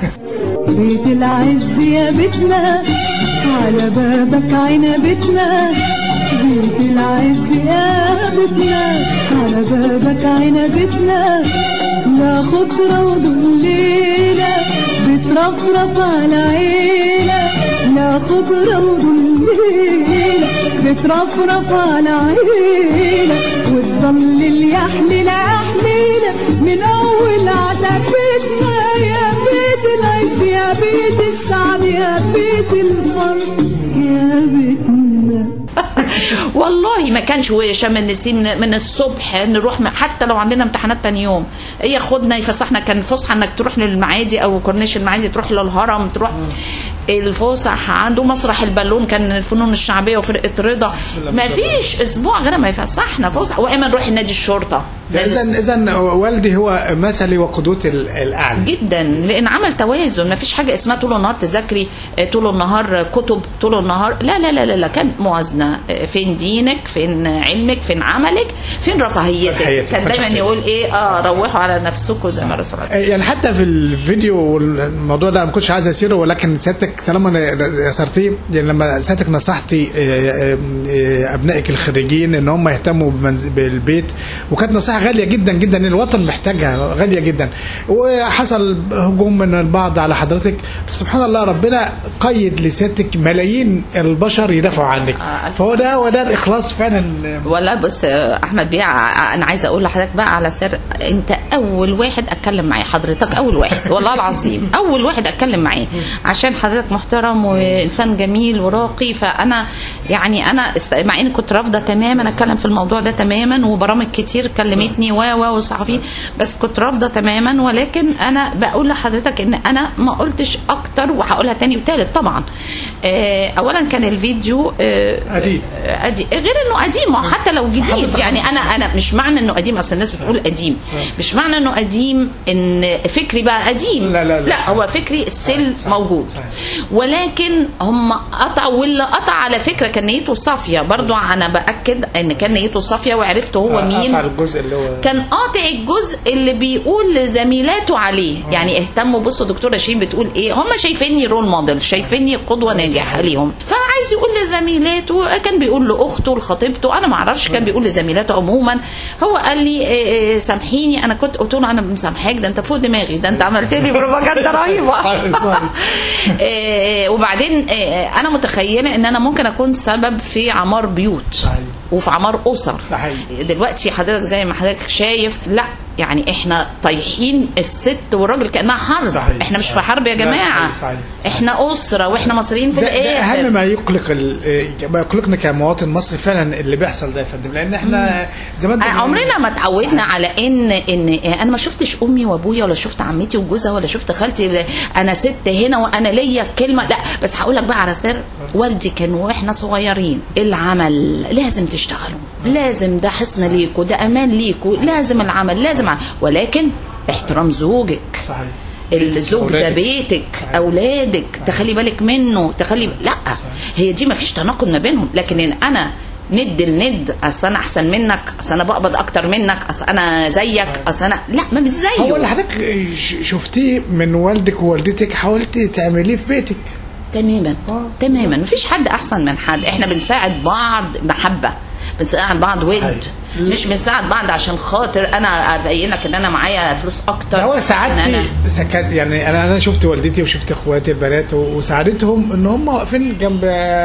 بيت العز يا بيتنا على بابك عنبتنا بيت العز يا بيتنا على بابك عنبتنا لا خضرة وذليلة بترفرف على عيلة لا خضرة وذليلة بترفرف على عيلة وتضل اليحلي العحليلة من أول عتبتنا يا بيت العز يا بيت السعد يا بيت الفرح يا بيتنا والله ما كانش وشام النسيم من من الصبح نروح م- حتى لو عندنا امتحانات تاني يوم ياخدنا يفسحنا كان فسحه انك تروح للمعادي او كورنيش المعادي تروح للهرم تروح الفسح عنده مسرح البالون كان الفنون الشعبيه وفرقه رضا ما فيش اسبوع غير ما يفسحنا فسحه واما نروح نادي الشرطه اذا اذا والدي هو مثلي وقدوتي ال- الاعلى جدا لان عمل توازن ما فيش حاجه اسمها طول النهار تذاكري آه، طول النهار كتب طول النهار لا لا لا لا, لا. كان موازنه آه، فين دينك فين علمك فين عملك فين رفاهيتك رفاهيتك، كان فين دايما شخصيتك. يقول ايه اه روحوا على نفسكم زي ما الرسول قال. يعني حتى في الفيديو الموضوع ده أنا ما كنتش عايز اسيره ولكن سيادتك طالما اثرتيه يعني لما ساعتك نصحتي آه، آه، آه، ابنائك الخريجين ان هم يهتموا بمنز- بالبيت وكانت نصيحه غاليه جدا جدا الوطن محتاجها غاليه جدا وحصل هجوم من البعض على حضرتك بس سبحان الله ربنا قيد لسيادتك ملايين البشر يدافعوا عنك آه، ألف فهو ده هو ده الاخلاص فعلا والله بص آه، احمد بيع آه، انا عايزه اقول لحضرتك بقى على سر انت اول واحد اتكلم معاه حضرتك اول واحد والله العظيم اول واحد اتكلم معاه عشان حضرتك محترم وانسان جميل وراقي فانا يعني انا است... مع اني كنت رافضه تماما اتكلم في الموضوع ده تماما وبرامج كتير كلمتني و و وصحفي بس كنت رافضه تماما ولكن انا بقول لحضرتك ان انا ما قلتش اكتر وهقولها تاني وتالت طبعا آه، اولا كان الفيديو آه، قديم. آه، قديم غير انه قديم ما هو حتى لو جديد يعني انا انا مش معنى انه قديم اصل الناس بتقول قديم مش معنى انه قديم ان فكري بقى قديم لا، لا، لا، لا صح. هو فكري ستيل صح، موجود صح. ولكن هم قطعوا واللي قطع على فكره كان نيته صافيه برضو انا باكد ان كان نيته صافيه وعرفت هو مين قطع الجزء اللي هو كان قاطع الجزء اللي بيقول لزميلاته عليه يعني اهتموا بصوا دكتوره شيرين بتقول ايه هم شايفيني رول موديل شايفيني قدوه ناجحه ليهم فعايز يقول لزميلاته كان بيقول لاخته لخطيبته انا ما اعرفش كان بيقول لزميلاته عموما هو قال لي إيه إيه سامحيني انا كنت قلت له انا مسامحاك ده انت فوق دماغي ده انت عملت لي بروباجندا رهيبه صحيح، صحيح. إيه، وبعدين إيه، انا متخيله ان انا ممكن اكون سبب في عمار بيوت صحيح. وفي عمار اسر ده حقيقي. دلوقتي حضرتك زي ما حضرتك شايف لا يعني احنا طايحين الست والراجل كانها حرب صحيح. احنا مش في صحيح. حرب يا لا، جماعه صحيح، صحيح، صحيح. احنا اسره واحنا مصريين في ده, ده الاخر اهم ما يقلق ال- ما يقلقنا كمواطن مصري فعلا اللي بيحصل ده يا فندم لان احنا زي ما انت عمرنا ما اتعودنا على ان ان انا ما شفتش امي وابويا ولا شفت عمتي وجوزها ولا شفت خالتي انا ست هنا وانا ليا كلمه لا بس هقول لك بقى على سر والدي كان واحنا صغيرين العمل لازم تشتغلوا لازم ده حصن ليكوا ده امان ليكوا لازم العمل لازم ع- ولكن احترام زوجك صحيح الزوج ده أولادك. بيتك اولادك تخلي بالك منه تخلي لا هي دي ما فيش تناقض ما بينهم لكن إن انا ند الند اصل انا احسن منك اصل انا بقبض اكتر منك اصل انا زيك اصل انا لا ما مش زيه هو اللي حضرتك ش- شفتيه من والدك ووالدتك حاولتي تعمليه في بيتك تماما تماما مفيش حد احسن من حد احنا بنساعد بعض محبه بنساعد بعض ود صحيح. مش بنساعد بعض عشان خاطر انا ابين لك ان انا معايا فلوس اكتر هو إن سعادتي أنا- سكت يعني انا انا شفت والدتي وشفت اخواتي البنات و- وسعادتهم ان هم واقفين جنب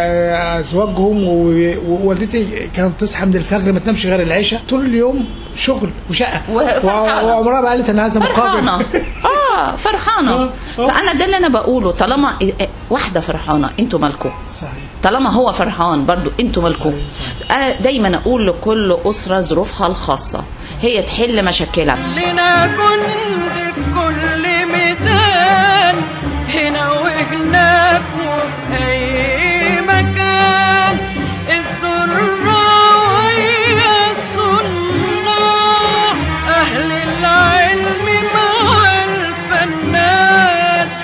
ازواجهم و- ووالدتي كانت تصحى من الفجر ما تنامش غير العشاء طول اليوم شغل وشقه وفرحانة. وعمرها ما قالت انا هذا فرحانه مقابل اه فرحانه آه، آه. فانا ده اللي انا بقوله طالما إيه- إيه، واحده فرحانه انتوا مالكم صحيح طالما هو فرحان برضو انتوا مالكم آه، دايما اقول لكل اسره ظروفها الخاصه هي تحل مشاكلها لنا جند في كل ميدان هنا وهناك وفي أي مكان الزراعية الصناع أهل العلم مع الفنان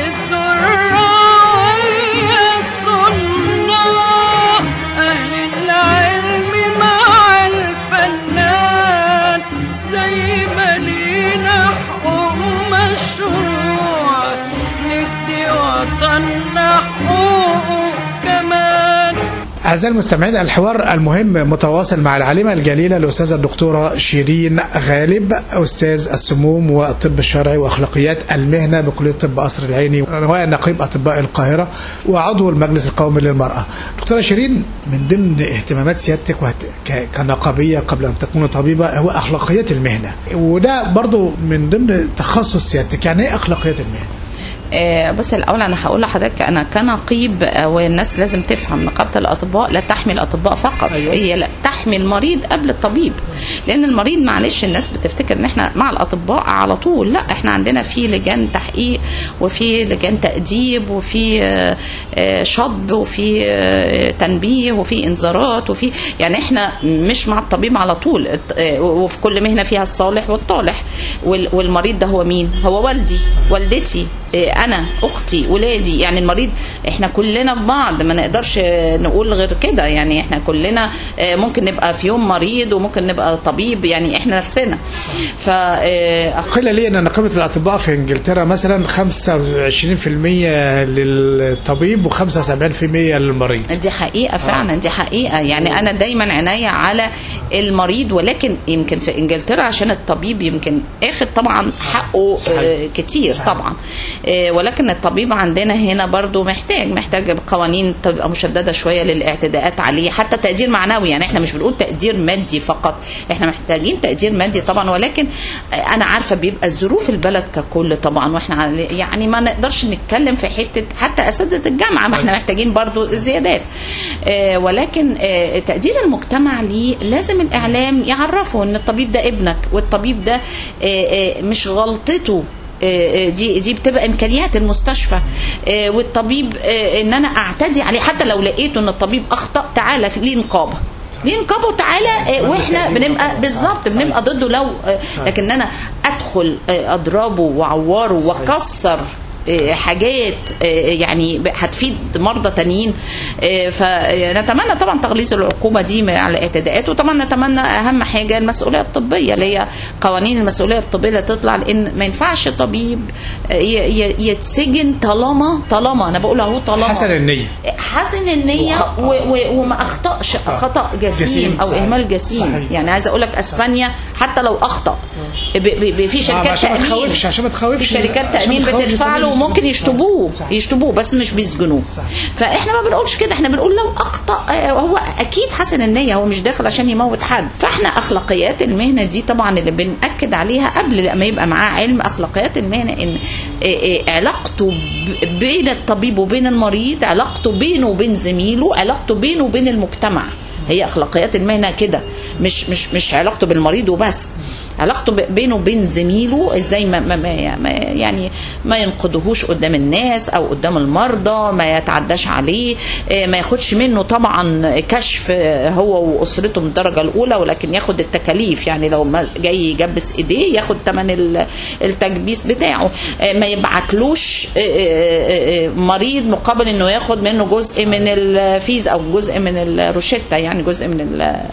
الزراعية الصناع أهل العلم مع الفنان زي ما لينا حقوق مشروع ندي وطننا حقوقه كمان أعزائي المستمعين الحوار المهم متواصل مع العالمة الجليلة الأستاذة الدكتورة شيرين غالب أستاذ السموم والطب الشرعي وأخلاقيات المهنة بكلية طب قصر العيني ونقيب أطباء القاهرة وعضو المجلس القومي للمرأة دكتورة شيرين من ضمن اهتمامات سيادتك وهت- ك- كنقابية قبل أن تكون طبيبة هو أخلاقيات المهنة وده برضو من ضمن تخصص سيادتك يعني إيه أخلاقيات المهنة؟ آه، بص الاول انا هقول لحضرتك انا كنقيب آه، والناس لازم تفهم نقابه الاطباء لا تحمي الاطباء فقط أيوة. هي لا تحمي المريض قبل الطبيب لان المريض معلش الناس بتفتكر ان احنا مع الاطباء على طول لا احنا عندنا في لجان تحقيق وفي لجان تاديب وفي آه، آه، شطب وفي آه، تنبيه وفي انذارات وفي يعني احنا مش مع الطبيب على طول الت- آه، وفي كل مهنه فيها الصالح والطالح وال- والمريض ده هو مين هو والدي والدتي إيه، انا اختي ولادي يعني المريض احنا كلنا ببعض ما نقدرش آه، نقول غير كده يعني احنا كلنا آه، ممكن نبقى في يوم مريض وممكن نبقى طبيب يعني احنا نفسنا ف آه، قيل لي ان نقابه الاطباء في انجلترا مثلا 25% للطبيب و75% للمريض دي حقيقة فعلا دي حقيقة يعني أنا دايما عناية على المريض ولكن يمكن في إنجلترا عشان الطبيب يمكن اخد طبعا حقه آه، كتير طبعا آه، ولكن الطبيب عندنا هنا برضو محتاج محتاج قوانين تبقى مشددة شوية للاعتداءات عليه حتى تقدير معنوي يعني احنا مش بنقول تقدير مادي فقط احنا محتاجين تقدير مادي طبعا ولكن آه، أنا عارفة بيبقى ظروف البلد ككل طبعا واحنا عل- يعني ما نقدرش نتكلم في حتة حتى أساتذة الجامعة ما احنا محتاجين برضو زيادات آه، ولكن آه، تقدير المجتمع ليه لازم الإعلام يعرفه إن الطبيب ده ابنك والطبيب ده آه، آه، مش غلطته آه، آه، دي دي بتبقى امكانيات المستشفى آه، والطبيب آه، ان انا اعتدي عليه حتى لو لقيته ان الطبيب اخطا تعالى في ليه نقابه ليه نقابه وتعالى آه، واحنا بنبقى بالظبط بنبقى ضده لو آه، لكن انا ادخل آه، اضربه واعوره واكسر آه، حاجات آه، يعني ب- هتفيد مرضى تانيين آه، فنتمنى طبعا تغليظ العقوبه دي مع الاعتداءات وطبعا نتمنى اهم حاجه المسؤوليه الطبيه اللي هي قوانين المسؤوليه الطبيه اللي تطلع لان ما ينفعش طبيب آه، ي- ي- يتسجن طالما طالما انا بقول اهو طالما حسن النيه حسن النية و و وما أخطأش خطأ جسيم جسيم، أو صحيح. إهمال جسيم صحيح. يعني عايزة أقول لك أسبانيا حتى لو أخطأ ب ب ب في شركات عشان ما تأمين تخوفش عشان ما تخوفش في شركات عشان تأمين ما تخوفش بتدفع له الطبيب. وممكن يشطبوه صح. يشطبوه بس مش بيسجنوه فإحنا ما بنقولش كده إحنا بنقول لو أخطأ آه، هو أكيد حسن النية هو مش داخل عشان يموت حد فإحنا أخلاقيات المهنة دي طبعا اللي بنأكد عليها قبل ما يبقى معاه علم أخلاقيات المهنة إن آه، آه، علاقته ب- بين الطبيب وبين المريض علاقته بينه وبين زميله علاقته بينه وبين المجتمع هي اخلاقيات المهنه كده مش مش مش علاقته بالمريض وبس علاقته ب- بينه وبين زميله ازاي ما, ما, ما ما- يعني ما ينقدهوش قدام الناس او قدام المرضى ما يتعداش عليه آه، ما ياخدش منه طبعا كشف آه، هو واسرته من الدرجه الاولى ولكن ياخد التكاليف يعني لو ما جاي يجبس ايديه ياخد ثمن ال- التجبيس بتاعه آه، ما يبعتلوش آه، آه، آه، مريض مقابل انه ياخد منه جزء من الفيز او جزء من الروشته يعني جزء من ال-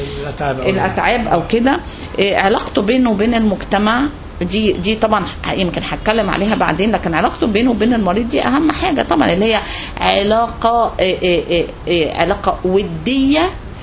الاتعاب او كده إيه، علاقته بينه وبين المجتمع دي دي طبعا يمكن هتكلم عليها بعدين لكن علاقته بينه وبين المريض دي اهم حاجه طبعا اللي هي علاقه إيه، إيه، إيه، إيه، علاقه وديه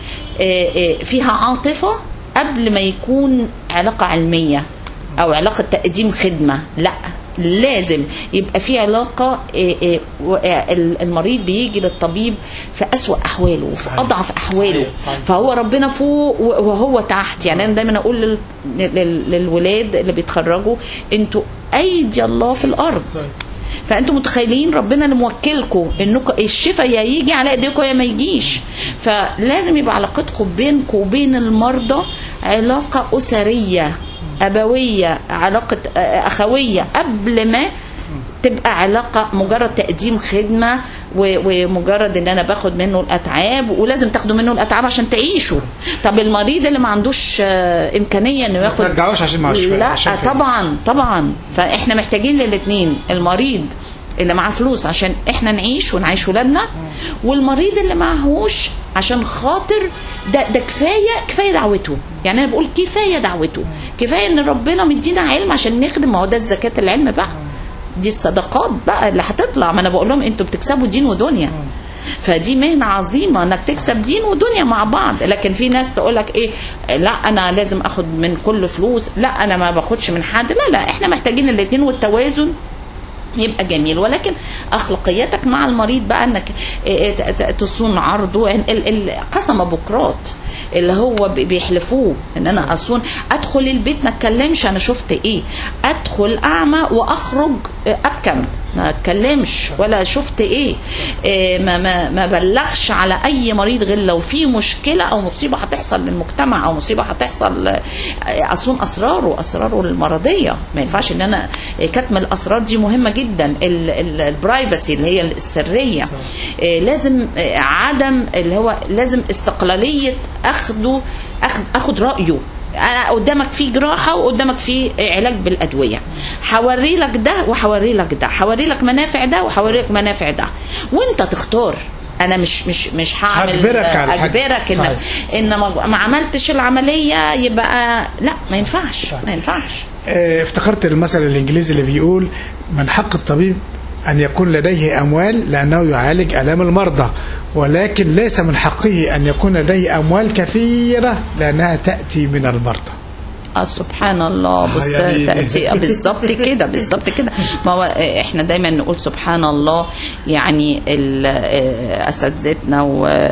إيه، إيه، فيها عاطفه قبل ما يكون علاقه علميه او علاقه تقديم خدمه لا لازم يبقى في علاقه إيه إيه و- آه، المريض بيجي للطبيب في اسوا احواله وفي اضعف احواله فهو ربنا فوق و- وهو تحت يعني انا دايما اقول لل- لل- للولاد اللي بيتخرجوا انتوا ايدي الله في الارض فانتوا متخيلين ربنا اللي موكلكم انكم الشفاء يا يجي على ايديكم يا ما يجيش فلازم يبقى علاقتكم بينكم وبين المرضى علاقه اسريه ابويه علاقه آه، اخويه قبل ما تبقى علاقة مجرد تقديم خدمة و- ومجرد ان انا باخد منه الاتعاب ولازم تاخدوا منه الاتعاب عشان تعيشوا طب المريض اللي ما عندوش آه، امكانية انه ياخد ترجعوش عشان معهوش فلوس، لا عشان فلوس. طبعا طبعا فاحنا محتاجين للاثنين المريض اللي معاه فلوس عشان احنا نعيش ونعيش ولادنا والمريض اللي معهوش عشان خاطر ده ده كفايه كفايه دعوته يعني انا بقول كفايه دعوته كفايه ان ربنا مدينا علم عشان نخدم ما هو ده الزكاه العلم بقى دي الصدقات بقى اللي هتطلع ما انا بقول لهم انتوا بتكسبوا دين ودنيا فدي مهنة عظيمة انك تكسب دين ودنيا مع بعض لكن في ناس تقول لك ايه لا انا لازم اخد من كل فلوس لا انا ما باخدش من حد لا لا احنا محتاجين الاثنين والتوازن يبقى جميل ولكن اخلاقياتك مع المريض بقى انك إيه ت- ت- تصون عرضه ال- ال- قسم بكرات اللي هو بي- بيحلفوه ان انا اصون ادخل البيت ما اتكلمش انا شفت ايه ادخل اعمى واخرج ابكم ما اتكلمش ولا شفت ايه, إيه ما ما ما بلغش على اي مريض غير لو في مشكله او مصيبه هتحصل للمجتمع او مصيبه هتحصل آه، اصون اسراره اسراره المرضيه ما ينفعش ان انا كتم الاسرار دي مهمه جدا البرايفسي اللي هي السريه آه، لازم آه، عدم اللي هو لازم استقلاليه اخده اخد اخد رايه انا قدامك في جراحه وقدامك في علاج بالادويه هوري لك ده وهوري لك ده هوري لك منافع ده وهوري لك منافع ده وانت تختار انا مش مش مش هعمل هجبرك على حاجة. اجبرك ان صحيح. ان ما ما عملتش العمليه يبقى لا ما ينفعش ما ينفعش آه، افتكرت المثل الانجليزي اللي بيقول من حق الطبيب ان يكون لديه اموال لانه يعالج الام المرضى ولكن ليس من حقه ان يكون لديه اموال كثيره لانها تاتي من المرضى اه سبحان الله بص يعني- تأتي آه، بالظبط كده بالظبط كده ما هو آه، احنا دايما نقول سبحان الله يعني ال- آه، اساتذتنا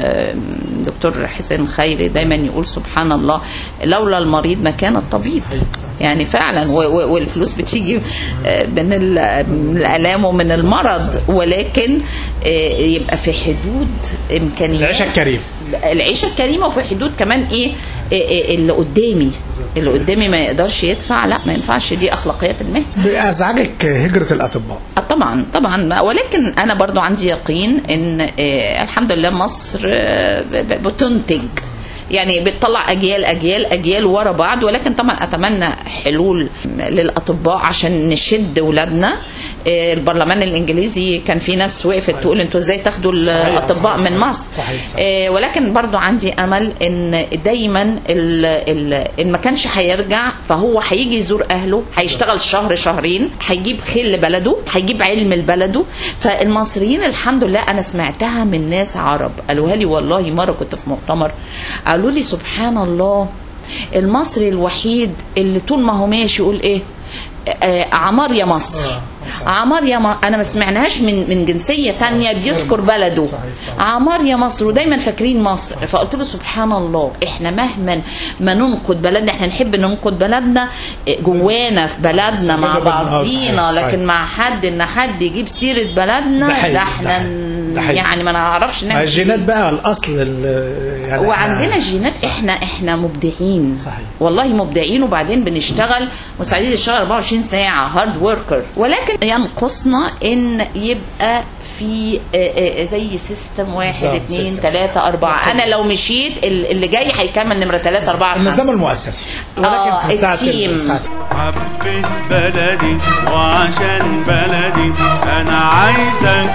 ودكتور حسين خيري دايما يقول سبحان الله لولا المريض ما كان الطبيب يعني فعلا و- و- والفلوس بتيجي آه، من ال- من الالام ومن المرض ولكن آه، يبقى في حدود امكانيات العيشه الكريمه العيشه الكريمه وفي حدود كمان ايه, إيه, إيه اللي قدامي اللي قدامي ما يقدرش يدفع لا ما ينفعش دي اخلاقيات المهنه ازعجك هجره الاطباء آه طبعا طبعا ولكن انا برضو عندي يقين ان آه، الحمد لله مصر آه، ب- ب- بتنتج يعني بتطلع اجيال اجيال اجيال ورا بعض ولكن طبعا اتمنى حلول للاطباء عشان نشد ولادنا آه، البرلمان الانجليزي كان في ناس وقفت تقول انتوا ازاي تاخدوا الاطباء صحيح، من مصر صحيح، صحيح. آه، ولكن برضو عندي امل ان دايما ال- ال- ان ما كانش هيرجع فهو هيجي يزور اهله هيشتغل شهر شهرين هيجيب خير لبلده هيجيب علم لبلده فالمصريين الحمد لله انا سمعتها من ناس عرب قالوها لي والله مره كنت في مؤتمر قالوا لي سبحان الله المصري الوحيد اللي طول ما هو ماشي يقول ايه آه، عمار يا مصر عمار يا مصر انا ما سمعناهاش من من جنسيه تانية بيذكر بلده عمار يا مصر ودايما فاكرين مصر فقلت له سبحان الله احنا مهما ما ننقد بلدنا احنا نحب ننقد بلدنا جوانا في بلدنا مع آه، صحيح، بعضينا صحيح. لكن مع حد ان حد يجيب سيره بلدنا ده حقيقي، ده ده احنا حقيقي، ده حقيقي. يعني ما نعرفش ما نعمل الجينات إيه. بقى الاصل ال- يعني وعندنا جينات احنا احنا مبدعين صحيح. والله مبدعين وبعدين بنشتغل مستعدين نشتغل 24 ساعه هارد وركر ولكن ينقصنا ان يبقى في آه، آه، زي سيستم واحد بالظبط، اثنين سيستم. ثلاثة أربعة أنا لو مشيت ال- اللي جاي هيكمل نمرة ثلاثة أربعة النظام خمسة المؤسسي آه، ولكن في ساعه التيم. ال- ساعة حبيت بلدي وعشان بلدي انا عايزك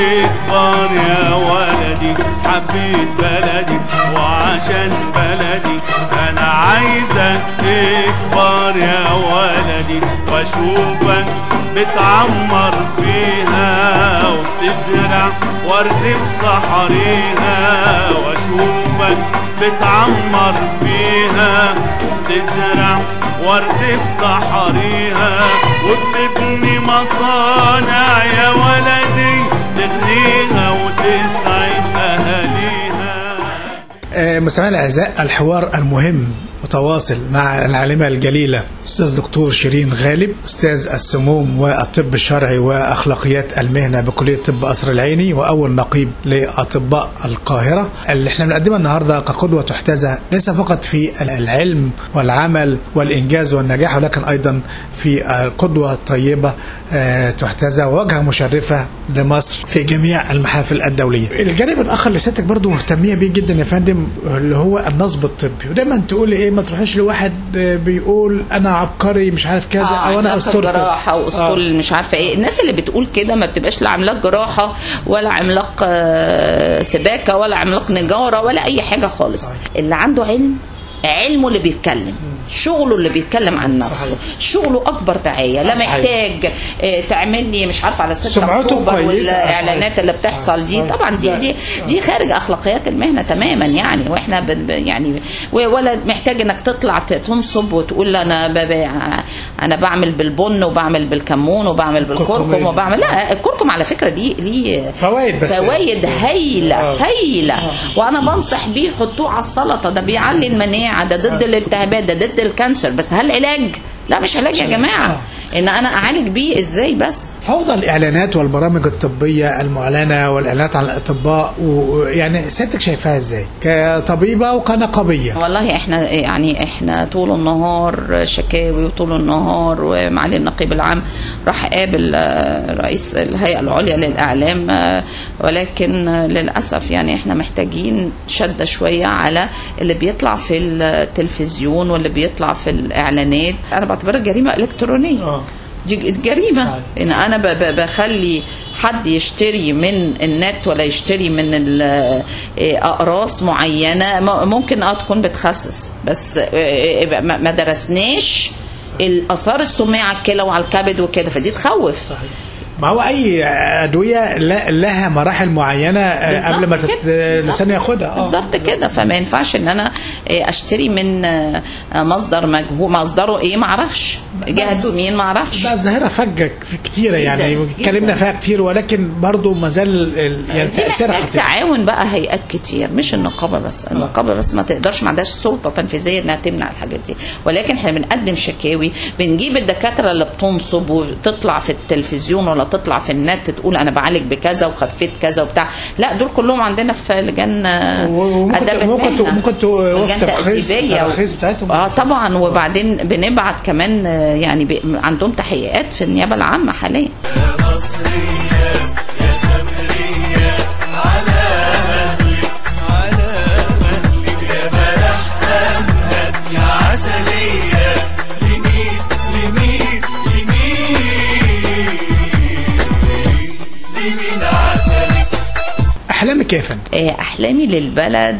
تكبر يا ولدي حبيت بلدي وعشان بلدي انا عايزك تكبر يا ولدي واشوفك بتعمر فيها وبتزرع ورد في صحريها واشوفك بتعمر فيها وبتزرع ورد في صحريها وبتبني مصانع يا ولدي تغنيها وتسعد اهاليها آه، مستمعينا الاعزاء الحوار المهم متواصل مع العالمة الجليلة أستاذ دكتور شيرين غالب أستاذ السموم والطب الشرعي وأخلاقيات المهنة بكلية طب قصر العيني وأول نقيب لأطباء القاهرة اللي احنا بنقدمها النهاردة كقدوة تحتذى ليس فقط في العلم والعمل والإنجاز والنجاح ولكن أيضا في القدوة الطيبة آه، تحتذى وواجهة مشرفة لمصر في جميع المحافل الدولية الجانب الآخر اللي سيادتك برضو مهتمية بيه جدا يا فندم اللي هو النصب الطبي ودايما تقولي ايه ما تروحيش لواحد آه، بيقول انا عبقري مش عارف كذا آه، او انا عملاق اسطورتي جراحه واسطول مش عارفه ايه الناس اللي بتقول كده ما بتبقاش لا عملاق جراحه ولا عملاق آه، سباكه ولا عملاق نجاره ولا اي حاجه خالص اللي عنده علم علمه اللي بيتكلم شغله اللي بيتكلم عن نفسه شغله اكبر دعايه لا صحيح. محتاج آه، تعمل لي مش عارفه على 6 سمعته اكتوبر كويسة. والاعلانات اللي بتحصل دي صحيح. طبعا دي دي دي خارج اخلاقيات المهنه تماما يعني واحنا بن- ب- يعني و- ولا محتاج انك تطلع ت- تنصب وتقول انا ب- ب- انا بعمل بالبن وبعمل بالكمون وبعمل بالكركم كركمين. وبعمل لا الكركم على فكره ليه ليه فوائد بس فوائد هايله آه. هايله وانا بنصح بيه حطوه على السلطه ده بيعلي المناعه ده ضد الالتهابات ده ضد الكانسر بس هل علاج لا مش علاج يا جماعه ان انا اعالج بيه ازاي بس فوضى الاعلانات والبرامج الطبيه المعلنه والاعلانات عن الاطباء ويعني سيادتك شايفاها ازاي كطبيبه وكنقابيه والله احنا يعني احنا طول النهار شكاوي وطول النهار ومعالي النقيب العام راح قابل آه، رئيس الهيئه العليا للاعلام آه، ولكن آه، للاسف يعني احنا محتاجين شده شويه على اللي بيطلع في التلفزيون واللي بيطلع في الاعلانات انا بعتبرها جريمه الكترونيه دي جريمه صحيح. ان انا ب- ب- بخلي حد يشتري من النت ولا يشتري من ال- آه، اقراص معينه م- ممكن اه تكون بتخسس بس آه، آه، ما ما درسناش الاثار السميه على الكلى وعلى الكبد وكده فدي تخوف صحيح. ما هو اي ادويه لا- لها مراحل معينه آه، قبل ما تت- الانسان ياخدها اه بالظبط كده فما ينفعش ان انا آه، اشتري من آه، مصدر مجهول مصدره ايه ما اعرفش جهته مين ما اعرفش بقى ظاهره فجه كتيره يعني جداً، اتكلمنا جداً. فيها كتير ولكن برضو ما زال ال- يعني دي تاثيرها محتاج خطير تعاون بقى هيئات كتير مش النقابه بس النقابه بس ما تقدرش ما عندهاش سلطه تنفيذيه انها تمنع الحاجات دي ولكن احنا بنقدم شكاوي بنجيب الدكاتره اللي بتنصب وتطلع في التلفزيون ولا تطلع في النت تقول انا بعالج بكذا وخفيت كذا وبتاع لا دول كلهم عندنا في لجان آه، وممكن آداب ممكن تو- المهنة. ممكن توقف لجان ترخيص تأديبية و- التراخيص بتاعتهم اه طبعا وبعدين بنبعت كمان آه، يعني بي- عندهم تحقيقات في النيابه العامه حاليا يا عسلية لمين لمين لمين لمين عسلي احلامك كيف فندم؟ آه، احلامي للبلد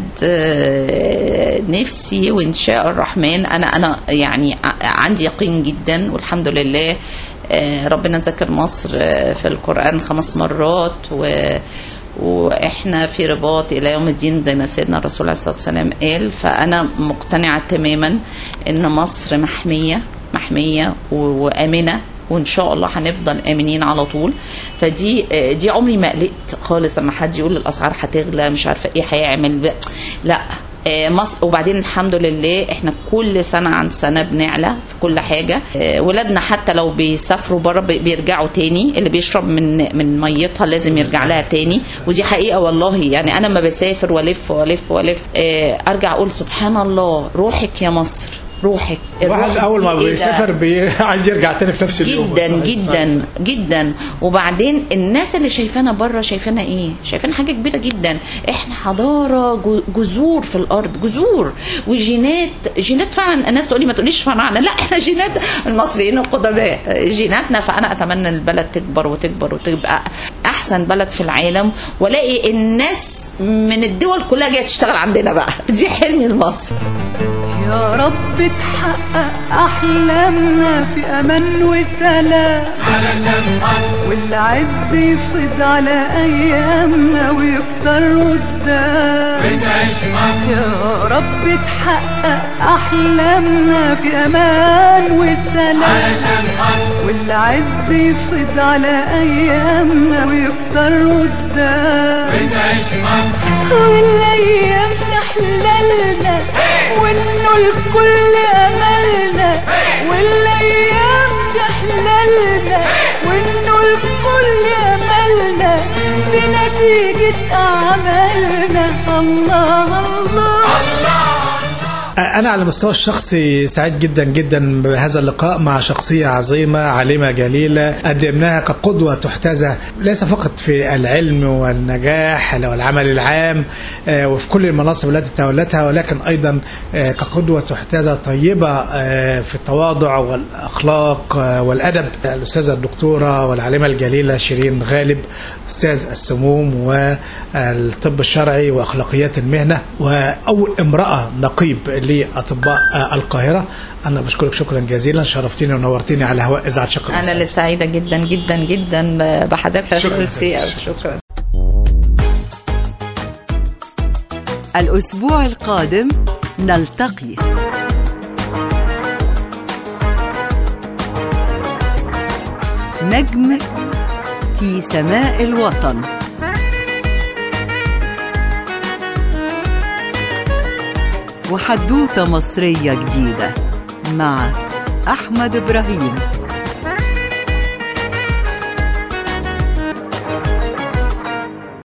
آه، نفسي وان شاء الرحمن انا انا يعني ع- عندي يقين جدا والحمد لله آه، ربنا ذكر مصر آه، في القران خمس مرات و واحنا في رباط الى يوم الدين زي ما سيدنا الرسول عليه الصلاه والسلام قال فانا مقتنعه تماما ان مصر محميه محميه و- وامنه وان شاء الله هنفضل امنين على طول فدي آه، دي عمري ما قلقت خالص لما حد يقول الاسعار هتغلى مش عارفه ايه هيعمل ب- لا آه، مصر وبعدين الحمد لله احنا كل سنه عن سنه بنعلى في كل حاجه آه، ولادنا حتى لو بيسافروا بره بي- بيرجعوا تاني اللي بيشرب من من ميتها لازم يرجع لها تاني ودي حقيقه والله يعني انا لما بسافر والف والف والف آه، ارجع اقول سبحان الله روحك يا مصر روحك الواحد الروح اول ما دي إيه ده؟ بيسافر بي... عايز يرجع تاني في نفس اليوم جدا صحيح، جدا جدا وبعدين الناس اللي شايفانا بره شايفانا ايه شايفانا حاجه كبيره جدا احنا حضاره جو- جذور في الارض جذور وجينات جينات فعلا الناس تقول لي ما تقوليش فراعنه لا احنا جينات المصريين القدماء جيناتنا فانا اتمنى البلد تكبر وتكبر وتبقى احسن بلد في العالم والاقي الناس من الدول كلها جايه تشتغل عندنا بقى دي حلمي لمصر يا رب تحقق أحلامنا في أمان وسلام علشان مصر والعز يفيض على أيامنا ويكتر قدام بتعيش مصر يا رب تحقق أحلامنا في أمان وسلام علشان مصر والعز يفيض على أيامنا ويكتر قدام بتعيش مصر والايام تحللنا وانه الكل املنا والايام تحللنا وانه الكل املنا بنتيجة اعمالنا الله الله أنا على المستوى الشخصي سعيد جدا جدا بهذا اللقاء مع شخصية عظيمة عالمة جليلة قدمناها كقدوة تحتذى ليس فقط في العلم والنجاح والعمل العام آه، وفي كل المناصب التي تولتها ولكن أيضا آه، كقدوة تحتذى طيبة آه، في التواضع والأخلاق آه، والأدب الأستاذة الدكتورة والعالمة الجليلة شيرين غالب أستاذ السموم والطب الشرعي وأخلاقيات المهنة وأول امرأة نقيب لأطباء آه، القاهرة أنا بشكرك شكرا جزيلا شرفتني ونورتني على هواء إذاعة شكرا انا اللي سعيده جدا جدا جدا بحضرتك شكراً. ميرسي أوي، شكرا الأسبوع القادم نلتقي نجم في سماء الوطن وحدوتة مصرية جديدة مع أحمد إبراهيم